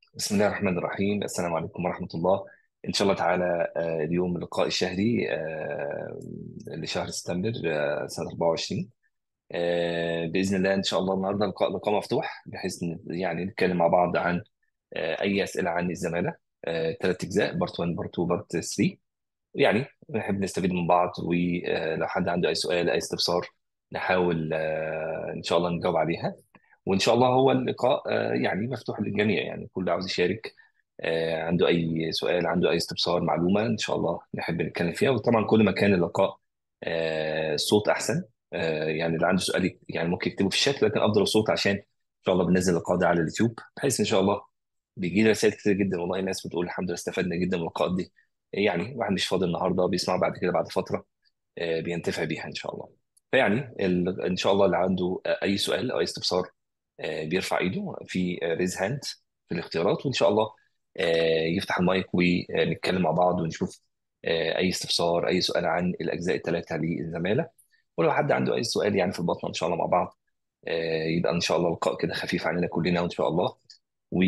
بسم الله الرحمن الرحيم السلام عليكم ورحمة الله إن شاء الله تعالى آه، اليوم اللقاء الشهري آه، لشهر سبتمبر آه، سنة 24 آه، بإذن الله إن شاء الله النهاردة لقاء لقاء مفتوح بحيث ن- يعني نتكلم مع بعض عن آه، أي أسئلة عن الزمالة ثلاث أجزاء بارت 1 بارت 2 بارت 3 يعني نحب نستفيد من بعض ولو حد عنده أي سؤال أي استفسار نحاول آه، إن شاء الله نجاوب عليها وإن شاء الله هو اللقاء آه، يعني مفتوح للجميع يعني كل عاوز يشارك آه، عنده أي سؤال عنده أي استفسار معلومة إن شاء الله نحب نتكلم فيها وطبعا كل ما كان اللقاء آه، الصوت أحسن آه، يعني اللي عنده سؤال يك- يعني ممكن يكتبه في الشات لكن أفضل الصوت عشان إن شاء الله بننزل اللقاء ده على اليوتيوب بحيث إن شاء الله بيجي لي رسائل كتير جدا والله الناس بتقول الحمد لله استفدنا جدا من اللقاءات دي يعني واحد مش فاضي النهارده بيسمع بعد كده بعد فترة آه، بينتفع بيها ان شاء الله فيعني ال- ان شاء الله اللي عنده آه، اي سؤال او اي استفسار آه، بيرفع ايده في ريز هاند في الاختيارات وان شاء الله آه، يفتح المايك ونتكلم مع بعض ونشوف آه، اي استفسار اي سؤال عن الاجزاء الثلاثه للزماله ولو حد عنده اي سؤال يعني في البطنه ان شاء الله مع بعض آه، يبقى ان شاء الله لقاء كده خفيف علينا كلنا وان شاء الله و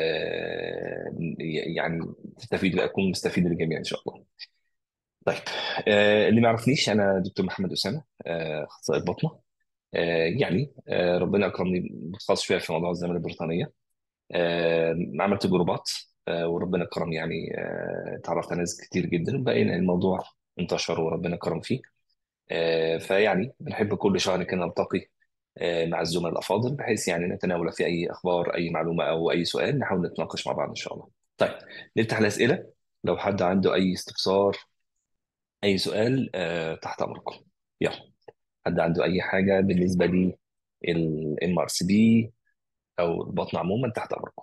آه، يعني تستفيد اكون مستفيد للجميع ان شاء الله طيب آه، اللي ما يعرفنيش انا دكتور محمد اسامه آه، اخصائي بطنه آه، يعني آه، ربنا اكرمني بخاص شويه في موضوع الزماله البريطانيه آه، عملت جروبات آه، وربنا كرم يعني آه، اتعرفت على ناس كتير جدا وبقينا الموضوع انتشر وربنا كرم فيه آه، فيعني بنحب كل شهر كده نلتقي آه، مع الزملاء الافاضل بحيث يعني نتناول في اي اخبار اي معلومه او اي سؤال نحاول نتناقش مع بعض ان شاء الله. طيب نفتح الاسئله لو حد عنده اي استفسار اي سؤال آه، تحت امركم. يلا حد عنده اي حاجه بالنسبه لي الام ار سي بي او البطن عموما تحت امركم.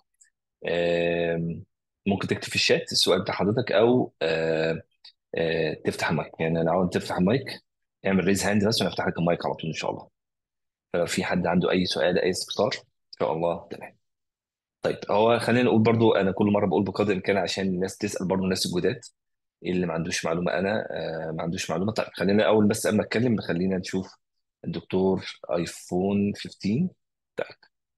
آم، ممكن تكتب في الشات السؤال بتاع حضرتك او آه، آه، تفتح المايك يعني لو عاوز تفتح المايك اعمل ريز هاند بس وانا افتح لك المايك على طول ان شاء الله فلو في حد عنده اي سؤال اي استفسار ان شاء الله تمام طيب هو خلينا نقول برضو انا كل مره بقول بقدر الامكان عشان الناس تسال برضو الناس الجداد اللي ما عندوش معلومه انا آه، ما عندوش معلومه طيب خلينا اول بس قبل ما اتكلم خلينا نشوف الدكتور ايفون 15 طيب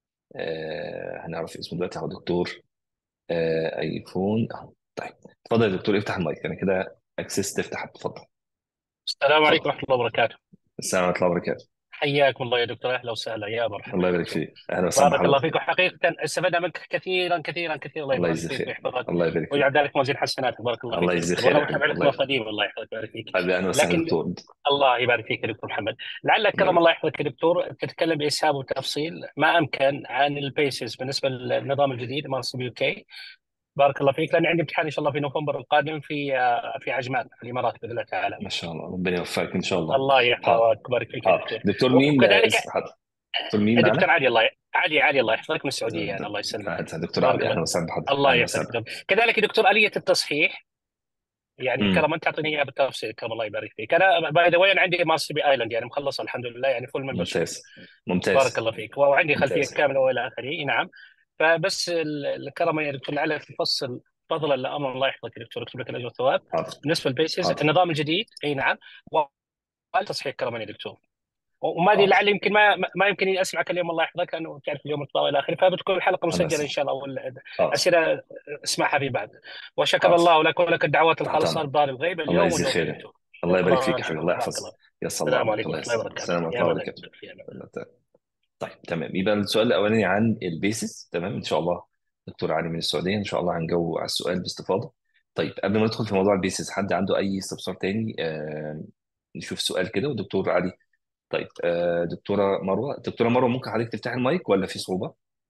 آه هنعرف اسمه دلوقتي هو دكتور آه ايفون اهو طيب اتفضل يا دكتور افتح المايك انا كده اكسس تفتح اتفضل السلام عليكم اتفضل ورحمة الله وبركاته السلام ورحمه الله وبركاته حياكم الله يا دكتور أهلا وسهلا يا مرحبا الله يا يبارك دكتور فيك اهلا وسهلا بارك الله بحضرتك فيك وحقيقة استفدنا منك كثيرا كثيرا كثيرا الله الله يبارك يجزي فيك خير ويحفظك الله يبارك فيك ويجعل ذلك موازين حسناتك بارك الله الله فيك يا يجزي دكتور خير والله يا متابع حبيبي لك الله من يبارك قديم الله يحفظك ويبارك فيك حبيبي اهلا وسهلا لكن دكتور الله يبارك فيك يا دكتور محمد لعلك الله كرم يبارك الله يحفظك يا دكتور تتكلم بإسهاب وتفصيل ما أمكن عن البيسز بالنسبة للنظام الجديد مال سي بي كي بارك الله فيك لأن عندي امتحان إن شاء الله في نوفمبر القادم في آه، في عجمان في الإمارات بإذن الله تعالى ما شاء الله ربنا يوفقك ان شاء الله الله حاضر يحفظك ويبارك فيك يا حاضر دكتور دكتور مين آه، وكذلك اسم حاضر دكتور مين دكتور معنا؟ علي الله علي علي الله يحفظك من السعوديه د- يعني الله يسلمك د- دكتور بارك علي اهلا الله وسهلا بحضرتك الله اهلا يسلمك وسهلا دكتور. كذلك دكتور اليه التصحيح يعني امم كرم انت تعطيني اياها بالتفصيل كرم الله يبارك فيك انا باي ذا واي انا عندي ماستر بي ايلاند يعني مخلص الحمد لله يعني فول ممبرشيب ممتاز بارك ممتاز الله فيك وعندي خلفيه ممتاز كامله والى اخره نعم فبس ال- الكرم يا دكتور لعلك تفصل فضلا لامر الله يحفظك يا دكتور يكتب لك الاجر والثواب حاضر بالنسبه للبيسز حاضر النظام الجديد اي نعم والتصحيح كرما يا دكتور وما ادري حاضر لعل يمكن ما ما يمكن اني اسمعك اليوم الله يحفظك لانه تعرف اليوم الفضاء والى اخره فبتكون الحلقه الله مسجله ان يسلمك شاء الله حاضر والاسئله اسمعها في بعد وشكر حاضر الله لك ولك الدعوات تحت الخالصه امرك لظهر الغيب الله اليوم يجزي والنوم يا خير دكتور الله يبارك فيك شكرا يا حبيبي شكرا الله بارك يحفظك الله يسر الله السلام عمرك عليكم الله ورحمه الله يسلمك وبركاته السلام ورحمه في الله امان الله وبركاته دكتور في امان الله طيب تمام يبقى السؤال الاولاني عن البيسز تمام ان شاء الله دكتور علي من السعوديه ان شاء الله هنجاوب على السؤال باستفاضه طيب قبل ما ندخل في موضوع البيسز حد عنده اي استفسار تاني آه نشوف سؤال كده ودكتور علي طيب آه دكتوره مروه دكتوره مروه ممكن حضرتك تفتح المايك ولا في صعوبه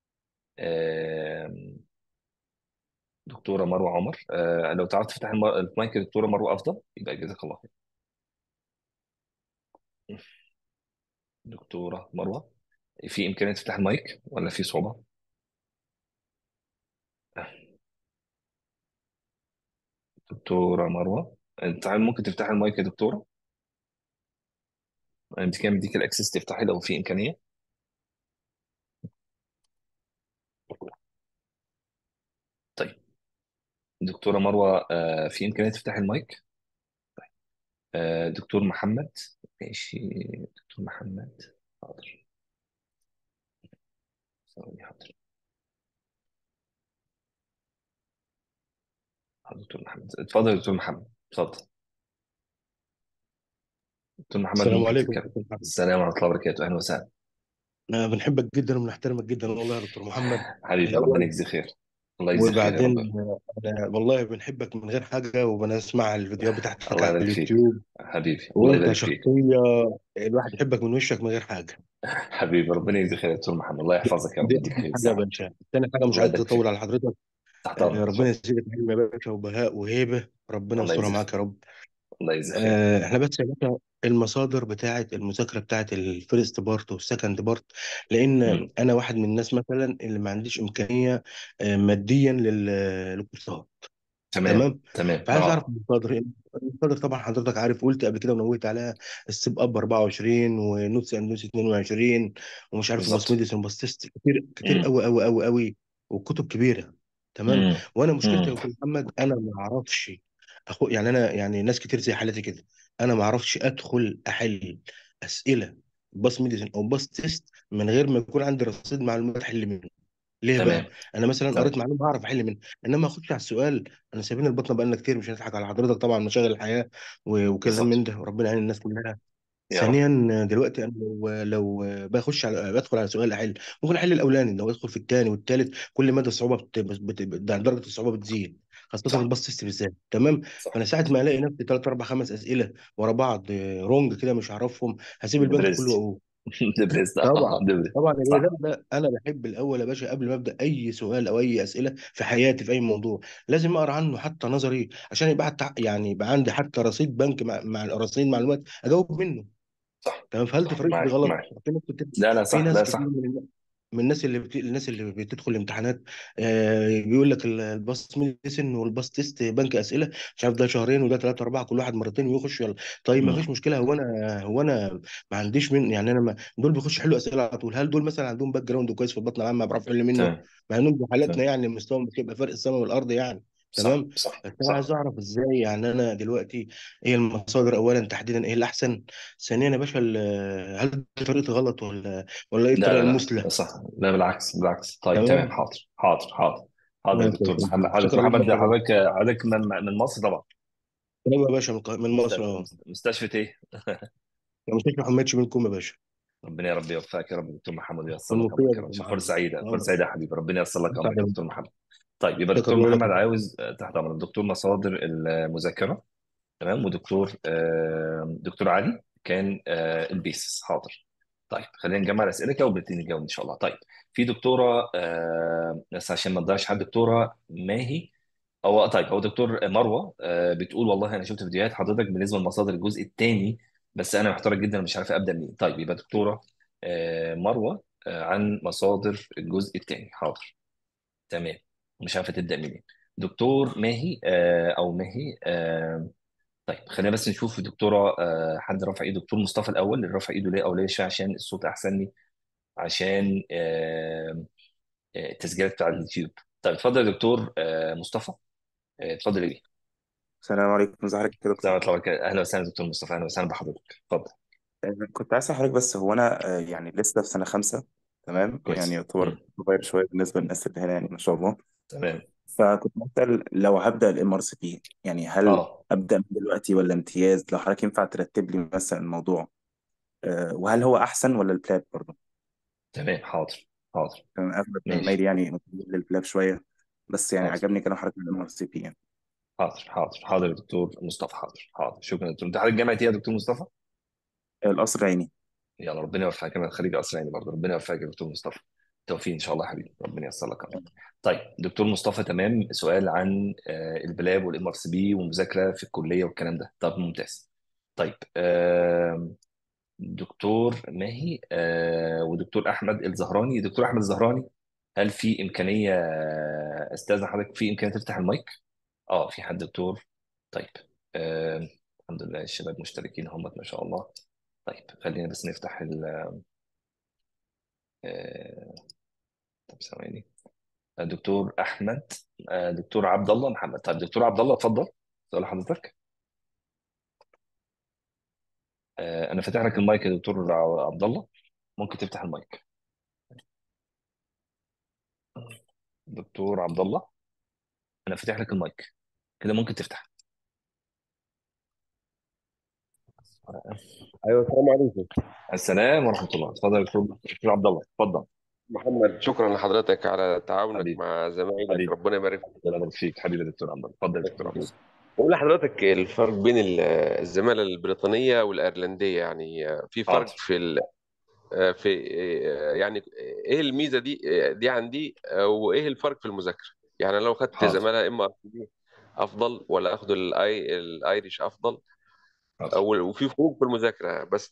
آه دكتوره مروه عمر آه لو تعرف تفتح الم- المايك يا دكتوره مروه افضل يبقى جزاك الله خير دكتوره مروه في امكانيه تفتح المايك ولا في صعوبه دكتوره مروه انت ممكن تفتح المايك يا دكتوره انت كان بديك الاكسس تفتحي لو في امكانيه طيب دكتوره مروه آه في امكانيه تفتحي المايك آه دكتور محمد ماشي دكتور محمد حاضر ثواني حاضر دكتور محمد اتفضل يا دكتور محمد اتفضل دكتور محمد السلام ممكن عليكم تتكلم دكتور محمد السلام ورحمة الله وبركاته أهلا وسهلا أنا بنحبك جدا وبنحترمك جدا والله يا دكتور محمد حبيبي ربنا الأول يجزي خير الله يجزي خير يا رب وبعدين أنا والله بنحبك من غير حاجة وبنسمع الفيديوهات بتاعتك الله على يبارك فيك اليوتيوب حبيبي الله وأنت يبارك فيك شخصية الواحد يحبك من وشك من غير حاجة حبيبي ربنا يجزي خير يا دكتور محمد الله دي يحفظك يا رب دي ويديك أول خير حاجة يا الصحة باشا تاني حاجة مش الله عايز يبارك أطول فيك على حضرتك تحت آه، أمرك ربنا اتفضل يزيدك علم يا باشا وبهاء وهيبة ربنا الله يسترها يجزي معاك خير يا رب الله يجزي خير آه، احنا بس يا باشا المصادر بتاعه المذاكره بتاعه الفيرست بارت والسكند بارت لان مم. انا واحد من الناس مثلا اللي ما عنديش امكانيه آه، ماديا لل- للكورسات تمام تمام تمام فعايز اعرف اه المصادر المصادر طبعا حضرتك عارف قلت قبل كده ونويت عليها السيب اب 24 ونوتس اند نوتس 22 ومش عارف وباس بالظبط ميديسن وباس تيست كتير كتير مم. قوي قوي قوي قوي وكتب كبيره تمام مم. وانا مشكلتي مم. يا دكتور محمد انا ما اعرفش أخو يعني انا يعني ناس كتير زي حالتي كده انا ما اعرفش ادخل احل اسئله باس ميديسن او باس تيست من غير ما يكون عندي رصيد معلومات احل منه ليه بقى؟ تمام انا مثلا قريت تمام معلومه هعرف احل منها انما اخش على السؤال انا سايبين البطنه بقالنا كتير مش هنضحك على حضرتك طبعا مشاغل الحياه و- وكلام من بالظبط ده وربنا يعين الناس كلها يا رب ثانيا دلوقتي انا لو لو بخش على بدخل على سؤال احل ممكن احل الاولاني لو ادخل في الثاني والثالث كل مدى الصعوبه بت... بت... بت... ده درجه الصعوبه بتزيد خاصه صح الباص تيست بالذات تمام صح فانا ساعه ما الاقي نفسي ثلاث اربع خمس اسئله ورا بعض رونج كده مش هعرفهم هسيب البنك كله دبرست واقول دبرست اه طبعا دبرست طبعا صح الإجابة ده أنا بحب الأول يا باشا قبل ما أبدأ أي سؤال أو أي أسئلة في حياتي في أي موضوع لازم أقرأ عنه حتى نظري عشان يبقى حتى يعني يبقى عندي حتى رصيد بنك مع, مع رصيد معلومات أجاوب منه صح تمام فهل صح طريقتي دي معاك غلط؟ معاك في ناس كتير لا لا في صح ناس لا كتير صح من الناس من الناس اللي بت... الناس اللي بتدخل الامتحانات آه بيقول لك ال- الباص ميديسن والباص تيست بنك اسئله مش عارف ده شهرين وده ثلاثه اربعه كل واحد مرتين ويخش يلا طيب ما فيش مم. مشكله هو انا هو انا ما عنديش من يعني انا ما دول بيخشوا يحلوا اسئله على طول هل دول مثلا عندهم باك جراوند كويس في البطن العامه بيعرفوا يحلوا منه تمام مع انهم في حالاتنا تمام يعني مستواهم بتبقى فرق السماء والارض يعني صح تمام صح بس انا عايز صح اعرف ازاي يعني انا دلوقتي ايه المصادر اولا تحديدا ايه الاحسن ثانيا يا باشا ال- هل دي طريقتي غلط ولا ولا ايه لا الطريقه لا لا لا المثلى صح لا بالعكس بالعكس طيب تمام تمام حاضر حاضر حاضر حاضر يا ماشي يا دكتور دكتور محمد محمد حضرتك شكرا جدا محمد لحضرتك حضرتك حضرتك من من مصر طبعا سلام يا باشا من الق- من مست- مصر اه مست- مستشفى ايه يا مستشفى محمد منكم يا باشا ربنا يا رب يوفقك يا رب دكتور محمد وييسر لك والمفيد يا امرك يا رب دكتور فرصه محمد سعيده فرصه اه سعيده يا حبيبي ربنا ييسر لك مساعدة امرك يا منك. دكتور محمد طيب يبقى شكرا دكتور لك محمد عاوز آه، تحت امرك دكتور مصادر المذاكره تمام ودكتور آه، دكتور علي كان آه، البيسس حاضر طيب خلينا نجمع الاسئله كده وبنبتدي نجاوب ان شاء الله طيب في دكتوره آه، بس عشان ما نضيعش حد دكتوره ماهي هو طيب هو دكتور مروه آه، بتقول والله انا شفت فيديوهات حضرتك بالنسبه لمصادر الجزء الثاني بس انا محتار جدا مش عارف ابدا منين طيب يبقى دكتوره آه، مروه آه، عن مصادر الجزء الثاني حاضر تمام مش عارفه تبدا منين دكتور ماهي آه، او ماهي آه، طيب خلينا بس نشوف دكتوره آه، حد رفع ايده دكتور مصطفى الاول اللي رفع ايده ليه او ليه شوية عشان الصوت احسن لي عشان آه، آه، التسجيلات بتاع اليوتيوب طيب اتفضل يا دكتور آه، مصطفى آه، اتفضل يا بيه السلام عليكم ازي حضرتك يا السلام دكتور عليكم اهلا وسهلا دكتور مصطفى اهلا وسهلا بحضرتك اتفضل آه، كنت عايز اسال حضرتك بس هو انا آه، يعني لسه في سنه خمسه تمام يعني كويس يعتبر مم. صغير شويه بالنسبه للناس اللي هنا يعني ما شاء الله تمام فكنت بسال لو هبدا الام ار سي بي يعني هل اه ابدا من دلوقتي ولا امتياز لو حضرتك ينفع ترتب لي مثلا الموضوع آه، وهل هو احسن ولا البلاب برضه تمام حاضر حاضر كان اغلب زمايلي ماشي يعني متجه للبلاب شويه بس يعني حاضر عجبني كلام حضرتك من الام ار سي بي يعني حاضر حاضر حاضر يا دكتور مصطفى حاضر حاضر شكرا يا دكتور انت حضرتك جامعه ايه يا دكتور مصطفى القصر العيني يلا ربنا يوفقك كمان خريج قصر عيني برضه ربنا يوفقك يا دكتور مصطفى توفيق ان شاء الله يا حبيبي ربنا ييسر لك امرك طيب دكتور مصطفى تمام سؤال عن آه، البلاب والام ار سي بي والمذاكره في الكليه والكلام ده طب ممتاز طيب آم، دكتور ماهي آه، ودكتور احمد الزهراني دكتور احمد الزهراني هل في امكانيه آه، استاذن حضرتك في امكانيه تفتح المايك اه في حد دكتور طيب آم، الحمد لله الشباب مشتركين هم ما شاء الله طيب خلينا بس نفتح ال آه، طب ثواني دكتور احمد آه، دكتور عبد الله محمد طيب دكتور عبد الله اتفضل سؤال حضرتك آه، انا فاتح لك المايك يا دكتور ع- عبد الله ممكن تفتح المايك دكتور عبد الله انا فاتح لك المايك كده ممكن تفتح ايوه السلام عليكم السلام ورحمه الله اتفضل يا دكتور دكتور عبد الله اتفضل محمد شكرا لحضرتك على تعاونك حبيبي مع زمايلك حبيبي ربنا يبارك فيك الله يبارك فيك حبيبي يا دكتور عبد الله اتفضل يا دكتور عبد الله بقول لحضرتك الفرق بين ال- الزمالة البريطانية والأيرلندية يعني في فرق حاضر في ال... في يعني ايه الميزة دي دي عندي وايه الفرق في المذاكرة يعني لو خدت حاضر زمالة اما دي افضل ولا اخد الاي الايريش افضل حاضر او وفي فروق في المذاكرة بس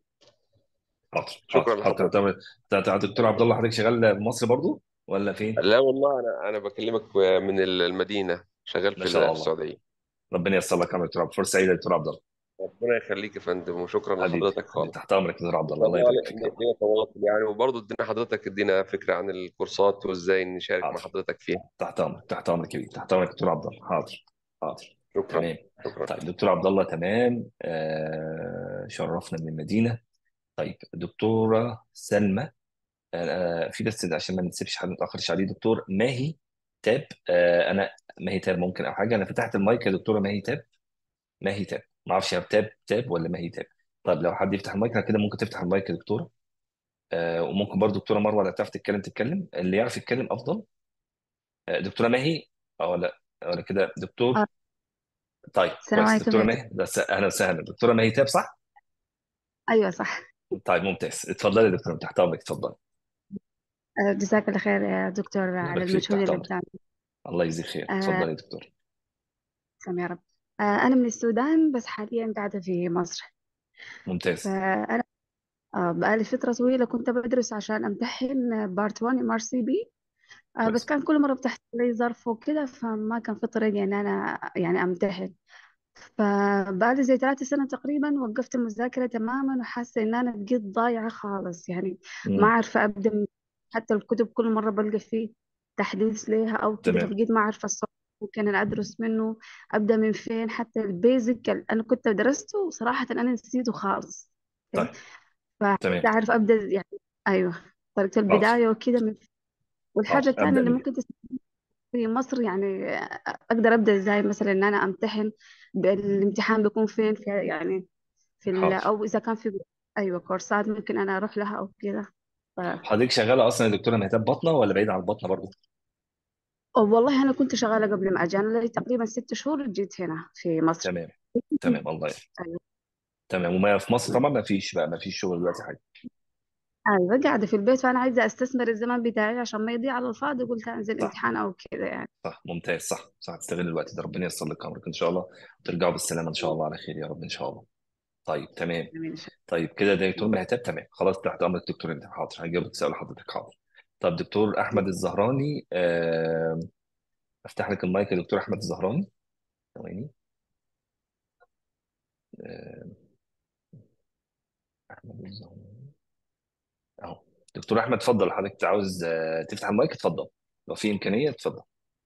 حاضر شكرا حاضر حاضر لحضرتك طب طب- دكتور عبد الله حضرتك شغال في مصر برضو ولا فين؟ لا والله انا انا بكلمك من المدينة شغال ما في شاء الله السعودية ربنا ييسر لك يا دكتور عبد فرصه سعيده يا دكتور عبد الله ربنا يخليك يا فندم وشكرا حبيبي لحضرتك حبيبي خالص تحت امرك يا دكتور عبد ان الله شاء الله الله يبارك فيك يا رب لينا تواصل يعني وبرضه ادينا حضرتك ادينا فكره عن الكورسات وازاي نشارك مع حاضر حضرتك فيها تحت امرك تحت امرك يا بيه تحت امرك يا دكتور عبد الله حاضر حاضر شكرا تمام شكرا طيب دكتور عبد الله تمام آه شرفنا من المدينه طيب دكتوره سلمى آه في بس عشان ما نسيبش حد متاخرش عليه دكتور ماهي تاب آه انا ماهي تاب ممكن او حاجه انا فتحت المايك يا دكتوره ماهي تاب ماهي تاب ما اعرفش هي تاب تاب ولا ماهي تاب طيب لو حد يفتح المايك أنا كده ممكن تفتح المايك يا دكتوره آه وممكن برضه دكتوره مروه لو تعرف تتكلم تتكلم اللي يعرف يتكلم افضل آه دكتوره ماهي اه ولا ولا كده دكتور آه، طيب السلام كويس عليكم دكتوره يا ماهي بس اهلا وسهلا دكتوره ماهي تاب صح؟ أيوة صح طيب ممتاز اتفضلي يا دكتوره تحت امرك اتفضلي آه، جزاك الله خير يا دكتور الله على يبارك فيك المجهود تحت اللي امرك بتعمله الله يجزيك خير آه، اتفضلي يا دكتور سلام يا رب آه، أنا من السودان بس حاليا قاعدة في مصر ممتاز فأنا آه، بقالي فترة طويلة كنت بدرس عشان أمتحن بارت 1 ام ار سي بي بس كويس كان كل مرة بتحصل لي ظرف وكده فما كان في طريقة إن أنا يعني أمتحن فبعد زي ثلاثة سنة تقريبا وقفت المذاكرة تماما وحاسة إن أنا بقيت ضايعة خالص يعني ما امم عارفة أبدأ من حتى الكتب كل مرة بلقى فيه تحديث ليها أو كده تمام فبقيت ما عارفة الصف ممكن أنا أدرس منه أبدأ من فين حتى البيزك اللي أنا كنت درسته صراحة أنا نسيته خالص طيب فهل تمام أعرف أبدأ يعني أيوه طريقة حاضر البداية وكده من والحاجة حاضر الثانية ابدا اللي بيه ممكن تساعدني في مصر يعني أقدر أبدأ إزاي مثلا إن أنا أمتحن الامتحان بيكون فين في يعني في ال... حاضر أو إذا كان في أيوة كورسات ممكن أنا أروح لها أو كده ف... حضرتك شغاله اصلا يا دكتوره مهتاب بطنه ولا بعيد عن البطنه برضه؟ أو والله أنا كنت شغالة قبل ما أجي أنا لي تقريبا ست شهور جيت هنا في مصر تمام تمام الله يعين أيوة تمام وما في مصر طبعا ما فيش بقى ما فيش شغل دلوقتي حاجه أيوة قاعدة في البيت فأنا عايزة أستثمر الزمن بتاعي عشان ما يضيع على الفاضي قلت أنزل صح امتحان أو كده يعني صح ممتاز صح صح تستغل الوقت ده ربنا ييسر لك امرك ان شاء الله وترجعوا بالسلامه ان شاء الله على خير يا رب ان شاء الله طيب تمام آمين إن شاء طيب كده ده دكتور مهتاب تمام خلاص تحت امرك دكتور انت حاضر هجاوبك سؤال حضرتك حاضر طب دكتور احمد الله الزهراني آه، افتح لك المايك يا دكتور احمد الزهراني ثواني آه، احمد الزهراني اهو دكتور احمد اتفضل حضرتك عاوز آه، تفتح المايك اتفضل لو في امكانيه اتفضل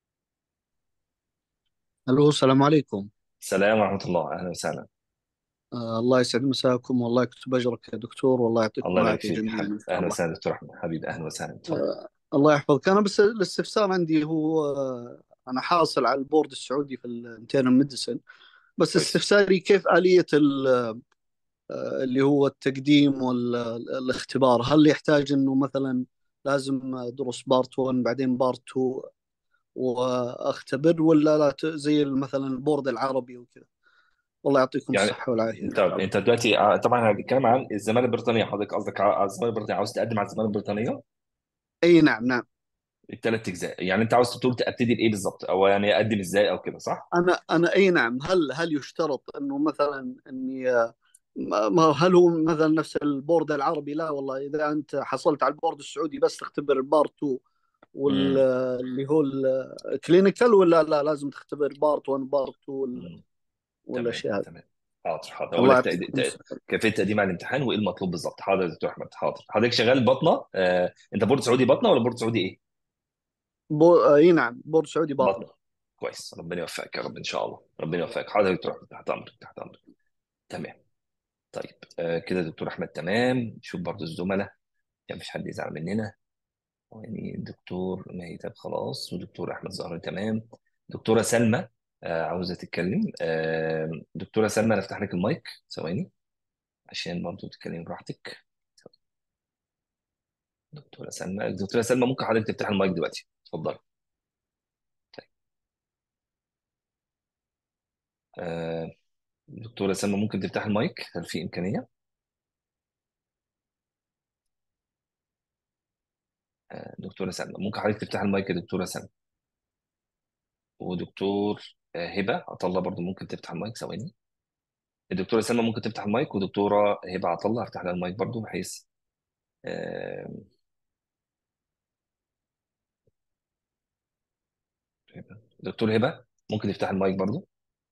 الو السلام عليكم السلام ورحمه الله اهلا وسهلا آه الله يسعد مساكم والله يكتب اجرك يا دكتور والله يعطيكم الله يبارك العافيه فيك جميعا حبيبي ان شاء اهلا الله وسهلا دكتور احمد حبيبي اهلا وسهلا اتفضل آه الله يحفظك انا بس الاستفسار عندي هو آه انا حاصل على البورد السعودي في الانترنال ميديسن بس كويس استفساري كيف آلية ال- آه اللي هو التقديم والاختبار هل يحتاج انه مثلا لازم ادرس بارت 1 بعدين بارت 2 واختبر ولا لا ت- زي مثلا البورد العربي وكذا والله يعطيكم يعني الصحة والعافية ان انت شاء الله انت دلوقتي ع- طبعا هنتكلم عن الزماله البريطانيه حضرتك قصدك ع- على الزماله البريطانيه عاوز تقدم على الزماله البريطانيه اي نعم نعم الثلاث اجزاء يعني انت عاوز تقول ابتدي بايه بالظبط او يعني اقدم ازاي او كده صح؟ انا انا اي نعم هل هل يشترط انه مثلا اني ما ما- هل هو مثلا نفس البورد العربي لا والله اذا انت حصلت على البورد السعودي بس تختبر بارت 2 امم واللي هو الكلينيكال ولا لا لازم تختبر بارت 1 بارت 2 وال- امم تمام والاشياء هذه تمام حاضر حاضر اقول الله لك تقد- يعطيكم ت- الصحة كيفيه تقديم على الامتحان وايه المطلوب بالظبط حاضر يا دكتور احمد حاضر حضرتك شغال بطنه آه، انت بورد سعودي بطنه ولا بورد سعودي ايه؟ بو... اي نعم بورد سعودي باطنة بطنه كويس ربنا يوفقك يا رب ان شاء الله ربنا يوفقك حاضر يا دكتور احمد تحت امرك تحت امرك تمام طيب آه كده دكتور احمد تمام نشوف برضو الزملاء عشان مفيش حد يزعل مننا يعني دكتور مهيتاب خلاص ودكتور احمد زهري تمام دكتوره سلمى آه، عاوزه تتكلم آه، دكتوره سلمى نفتح لك المايك ثواني عشان برضه تتكلمي براحتك دكتوره سلمى دكتوره سلمى ممكن حضرتك تفتح المايك دلوقتي اتفضلي طيب آه، دكتوره سلمى ممكن تفتح المايك هل في امكانيه آه، دكتوره سلمى ممكن حضرتك تفتح المايك يا دكتوره سلمى ودكتور آه، هبه عطله برضه ممكن تفتح المايك ثواني الدكتوره سلمى ممكن تفتح المايك ودكتوره هبه عطله هفتح لها المايك برضه بحيث آه، هبة. دكتور هبه ممكن تفتح المايك برضه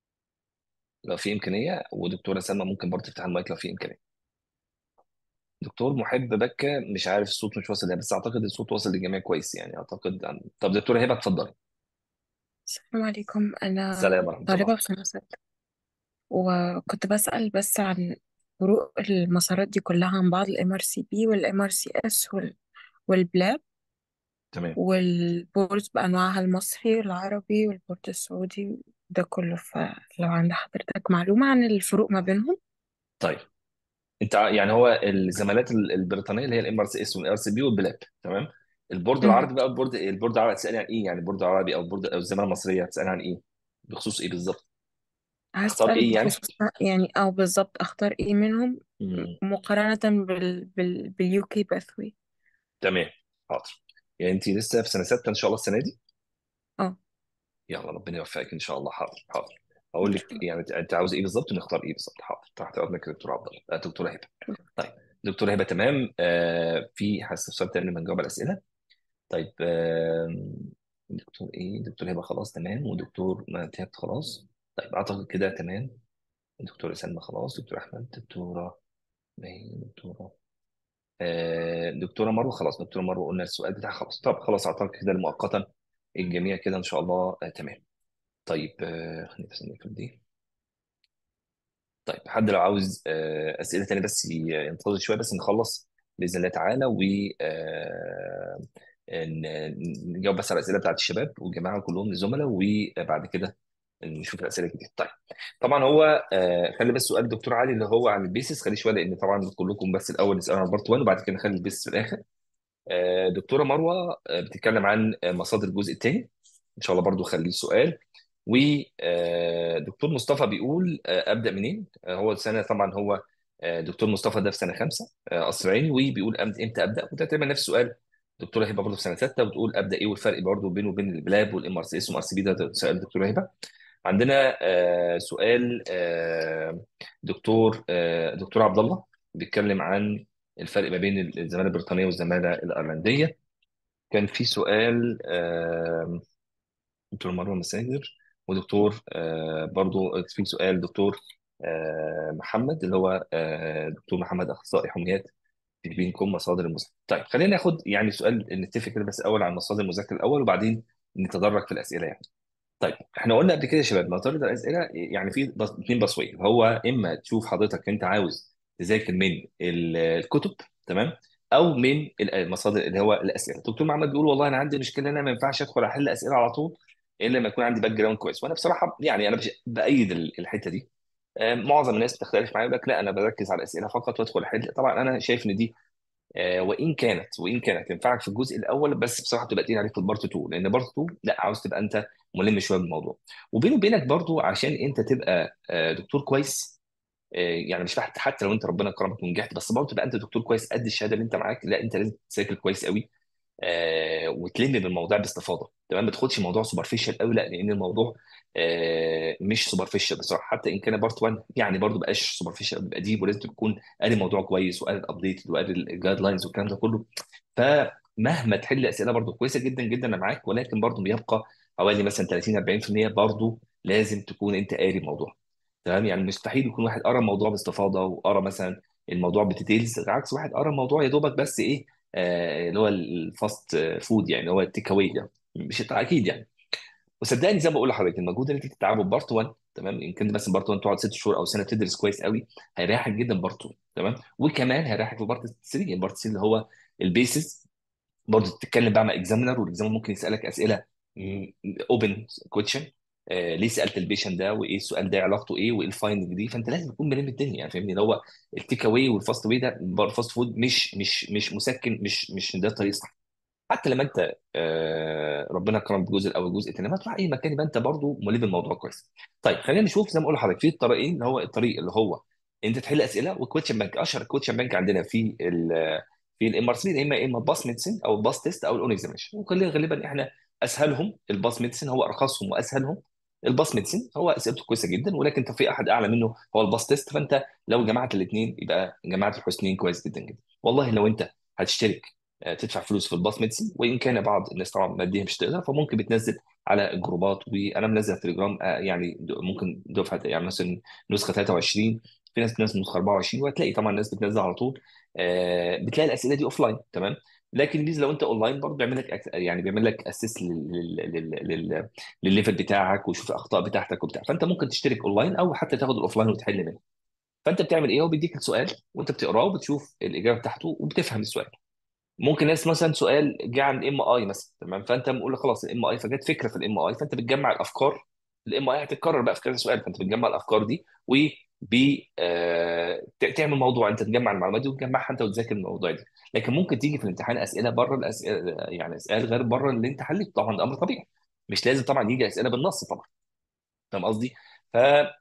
لو في امكانيه ودكتوره سلمى ممكن برضه تفتح المايك لو في امكانيه دكتور محب بكة مش عارف الصوت مش واصل لها بس اعتقد الصوت واصل للجميع كويس يعني اعتقد طب دكتوره هبه اتفضلي السلام عليكم أنا السلام ورحمه طالبة الله في سنة ستة وكنت بسأل بس عن فروق المسارات دي كلها عن بعض ال MRCP وال MRCS وال والبلاب تمام والبورد بأنواعها المصري والعربي والبورد السعودي ده كله فلو عند حضرتك معلومة عن الفروق ما بينهم طيب انت ع- يعني هو الزمالات ال- البريطانيه اللي هي الام ار سي اس والار سي بي والبلاب تمام البورد مم. العربي بقى البورد البورد العربي هتسالني عن ايه يعني البورد العربي او البورد او الزماله المصريه هتسالني عن ايه بخصوص ايه بالظبط اختار هسأل ايه يعني بخصوص يعني أو بالظبط أختار إيه منهم مم. مقارنة بال بال باليو كي باثوي تمام حاضر يعني انت لسه في سنه سته ان شاء الله السنه دي اه يلا ربنا يوفقك ان شاء الله حاضر حاضر اقول إن لك شاء الله يعني انت أنت عاوز ايه بالظبط ونختار ايه بالظبط حاضر تحت امرك يا دكتور عبد الله آه، دكتوره هبه طيب دكتوره هبه تمام آه في حاسس سؤال تاني لما نجاوب على الاسئله طيب آم، دكتور ايه دكتور هبه خلاص تمام ودكتور مهتاب خلاص طيب اعتقد كده تمام دكتور سلمى خلاص دكتور احمد دكتوره مي دكتوره آه دكتوره مروه خلاص دكتوره مروه قلنا السؤال بتاعها خلاص طب خلاص اعتقد كده مؤقتا الجميع كده ان شاء الله آه تمام طيب آه خلينا بس نقفل دي طيب حد لو عاوز آه اسئله تانية بس ي- ينتظر شويه بس نخلص باذن الله تعالى و آه، ن- نجاوب بس على الاسئله بتاعت الشباب والجماعه كلهم الزملاء وبعد كده نشوف الاسئله الجديده طيب طبعا هو آه خلي بس سؤال الدكتور علي اللي هو عن البيسس خليه شويه لان طبعا كلكم بس الاول نسال عن بارت 1 وبعد كده نخلي البيسس في الاخر آه دكتوره مروه آه بتتكلم عن آه، مصادر الجزء الثاني ان شاء الله برضو خليه سؤال ودكتور مصطفى بيقول آه، ابدا منين آه، هو السنه طبعا هو آه، دكتور مصطفى ده في سنه خمسه آه، قصر عيني وبيقول أم- امتى ابدا وده تقريبا نفس السؤال دكتوره هبه برضه في سنه سته وتقول ابدا ايه والفرق برضه بينه وبين البلاب والام ار سي اس والار سي بي ده سؤال دكتوره هبه عندنا آه، سؤال آه، دكتور آه، دكتور عبد الله بيتكلم عن الفرق ما بين الزماله البريطانيه والزماله الايرلنديه كان في سؤال آه، دكتور مروه مساجر ودكتور آه، برضو في سؤال دكتور آه، محمد اللي هو آه، دكتور محمد اخصائي حميات في بينكم مصادر المذاكره. طيب خلينا ناخد يعني سؤال نتفق كده بس اول عن مصادر المذاكره الاول وبعدين نتدرج في الاسئله يعني. طيب احنا قلنا قبل كده يا شباب مصادر الاسئله يعني في بص- اتنين بصوين هو اما تشوف حضرتك انت عاوز تذاكر من ال- الكتب تمام او من ال- المصادر اللي هو الاسئله دكتور محمد بيقول والله انا عندي مشكله ان انا ما ينفعش ادخل احل اسئله على طول الا لما يكون عندي باك جراوند كويس وانا بصراحه يعني انا بش- بايد ال- الحته دي آه، معظم الناس بتختلف معايا يقول لك لا انا بركز على الاسئله فقط وادخل احل طبعا انا شايف ان دي آه، وان كانت وان كانت تنفعك في الجزء الاول بس بصراحه بتبقى تقيل عليك في البارت 2 لان بارت 2 لا عاوز تبقى انت ملم شويه بالموضوع وبيني وبينك برضو عشان انت تبقى آه، دكتور كويس آه، يعني مش حتى حتى لو انت ربنا كرمك ونجحت بس برضه تبقى انت دكتور كويس قد الشهاده اللي انت معاك لا انت لازم تذاكر كويس قوي آه، وتلم بالموضوع باستفاضه تمام ما تاخدش الموضوع سوبرفيشال قوي لا لان الموضوع آه، مش سوبرفيشال بصراحه حتى ان كان بارت 1 يعني برضه بقاش سوبرفيشال بيبقى ديب ولازم تكون قاري الموضوع كويس وقاري الابديت وقاري الجايد لاينز والكلام ده كله فمهما تحل اسئله برضه كويسه جدا جدا انا معاك ولكن برضه بيبقى حوالي مثلا 30 40% برضه لازم تكون انت قاري الموضوع تمام يعني مستحيل يكون واحد قرا الموضوع باستفاضه وقرا مثلا الموضوع بديتيلز عكس واحد قرا الموضوع يا دوبك بس ايه آه اللي هو الفاست فود يعني اللي هو التيك اواي ده مش اكيد يعني وصدقني زي ما بقول لحضرتك المجهود اللي انت تتعبه بارت 1 تمام يمكن مثلا بارت 1 تقعد ست شهور او سنه تدرس كويس قوي هيريحك جدا بارت 2 تمام وكمان هيريحك في بارت 3 يعني بارت 3 اللي هو البيسز برضه تتكلم بقى مع اكزامينر والاكزامينر ممكن يسالك اسئله اوبن كويشن آه ليه سالت البيشنت ده وايه السؤال ده علاقته ايه وايه الفايندنج دي فانت لازم تكون ملم الدنيا يعني فاهمني اللي هو التيك اواي والفاست واي ده الفاست فود مش مش مش مسكن مش مش ده الطريق الصح حتى لما انت آه ربنا كرم بجزء الاول جزء الثاني لما تروح اي مكان يبقى انت برضه ملم بالموضوع كويس طيب خلينا نشوف زي ما بقول لحضرتك في الطريقين اللي هو الطريق اللي هو انت تحل اسئله والكويتشن بانك اشهر كويتشن بانك عندنا في ال في الام ار سي يا اما اما باس ميدسن او الباس تيست او الاون اكزامينشن وكلنا غالبا احنا اسهلهم الباس ميدسن هو ارخصهم واسهلهم الباس ميدسن هو اسئلته كويسه جدا ولكن انت في احد اعلى منه هو الباس تيست فانت لو جمعت الاثنين يبقى جمعت الحسنين كويس جدا جدا والله لو انت هتشترك آه، تدفع فلوس في الباص ميدسن وان كان بعض الناس طبعا ماديا مش تقدر فممكن بتنزل على الجروبات وانا منزل في تليجرام آه، يعني د- ممكن دفعه يعني مثلا نسخه 23 في ناس بتنزل نسخه 24 وهتلاقي طبعا الناس بتنزل على طول آه، بتلاقي الاسئله دي اوف لاين تمام لكن ميز لو انت اونلاين برضه بيعمل لك أك- يعني بيعمل لك اسيس للليفل بتاعك ويشوف الاخطاء بتاعتك وبتاع فانت ممكن تشترك اونلاين او حتى تاخد الاوف لاين وتحل منه فانت بتعمل ايه هو بيديك السؤال وانت بتقراه وبتشوف الاجابه بتاعته وبتفهم السؤال ممكن ناس مثلا سؤال جه عن ام اي مثلا تمام فانت بقول خلاص الام اي فجت فكره في الام اي فانت بتجمع الافكار الام اي هتتكرر بقى في كذا سؤال فانت بتجمع الافكار دي و بي آه ت- تعمل موضوع انت تجمع المعلومات دي وتجمعها انت وتذاكر الموضوع ده لكن ممكن تيجي في الامتحان اسئله بره الاسئله يعني اسئله غير بره اللي انت حليته طبعا ده امر طبيعي مش لازم طبعا يجي اسئله بالنص طبعا فاهم قصدي؟ ف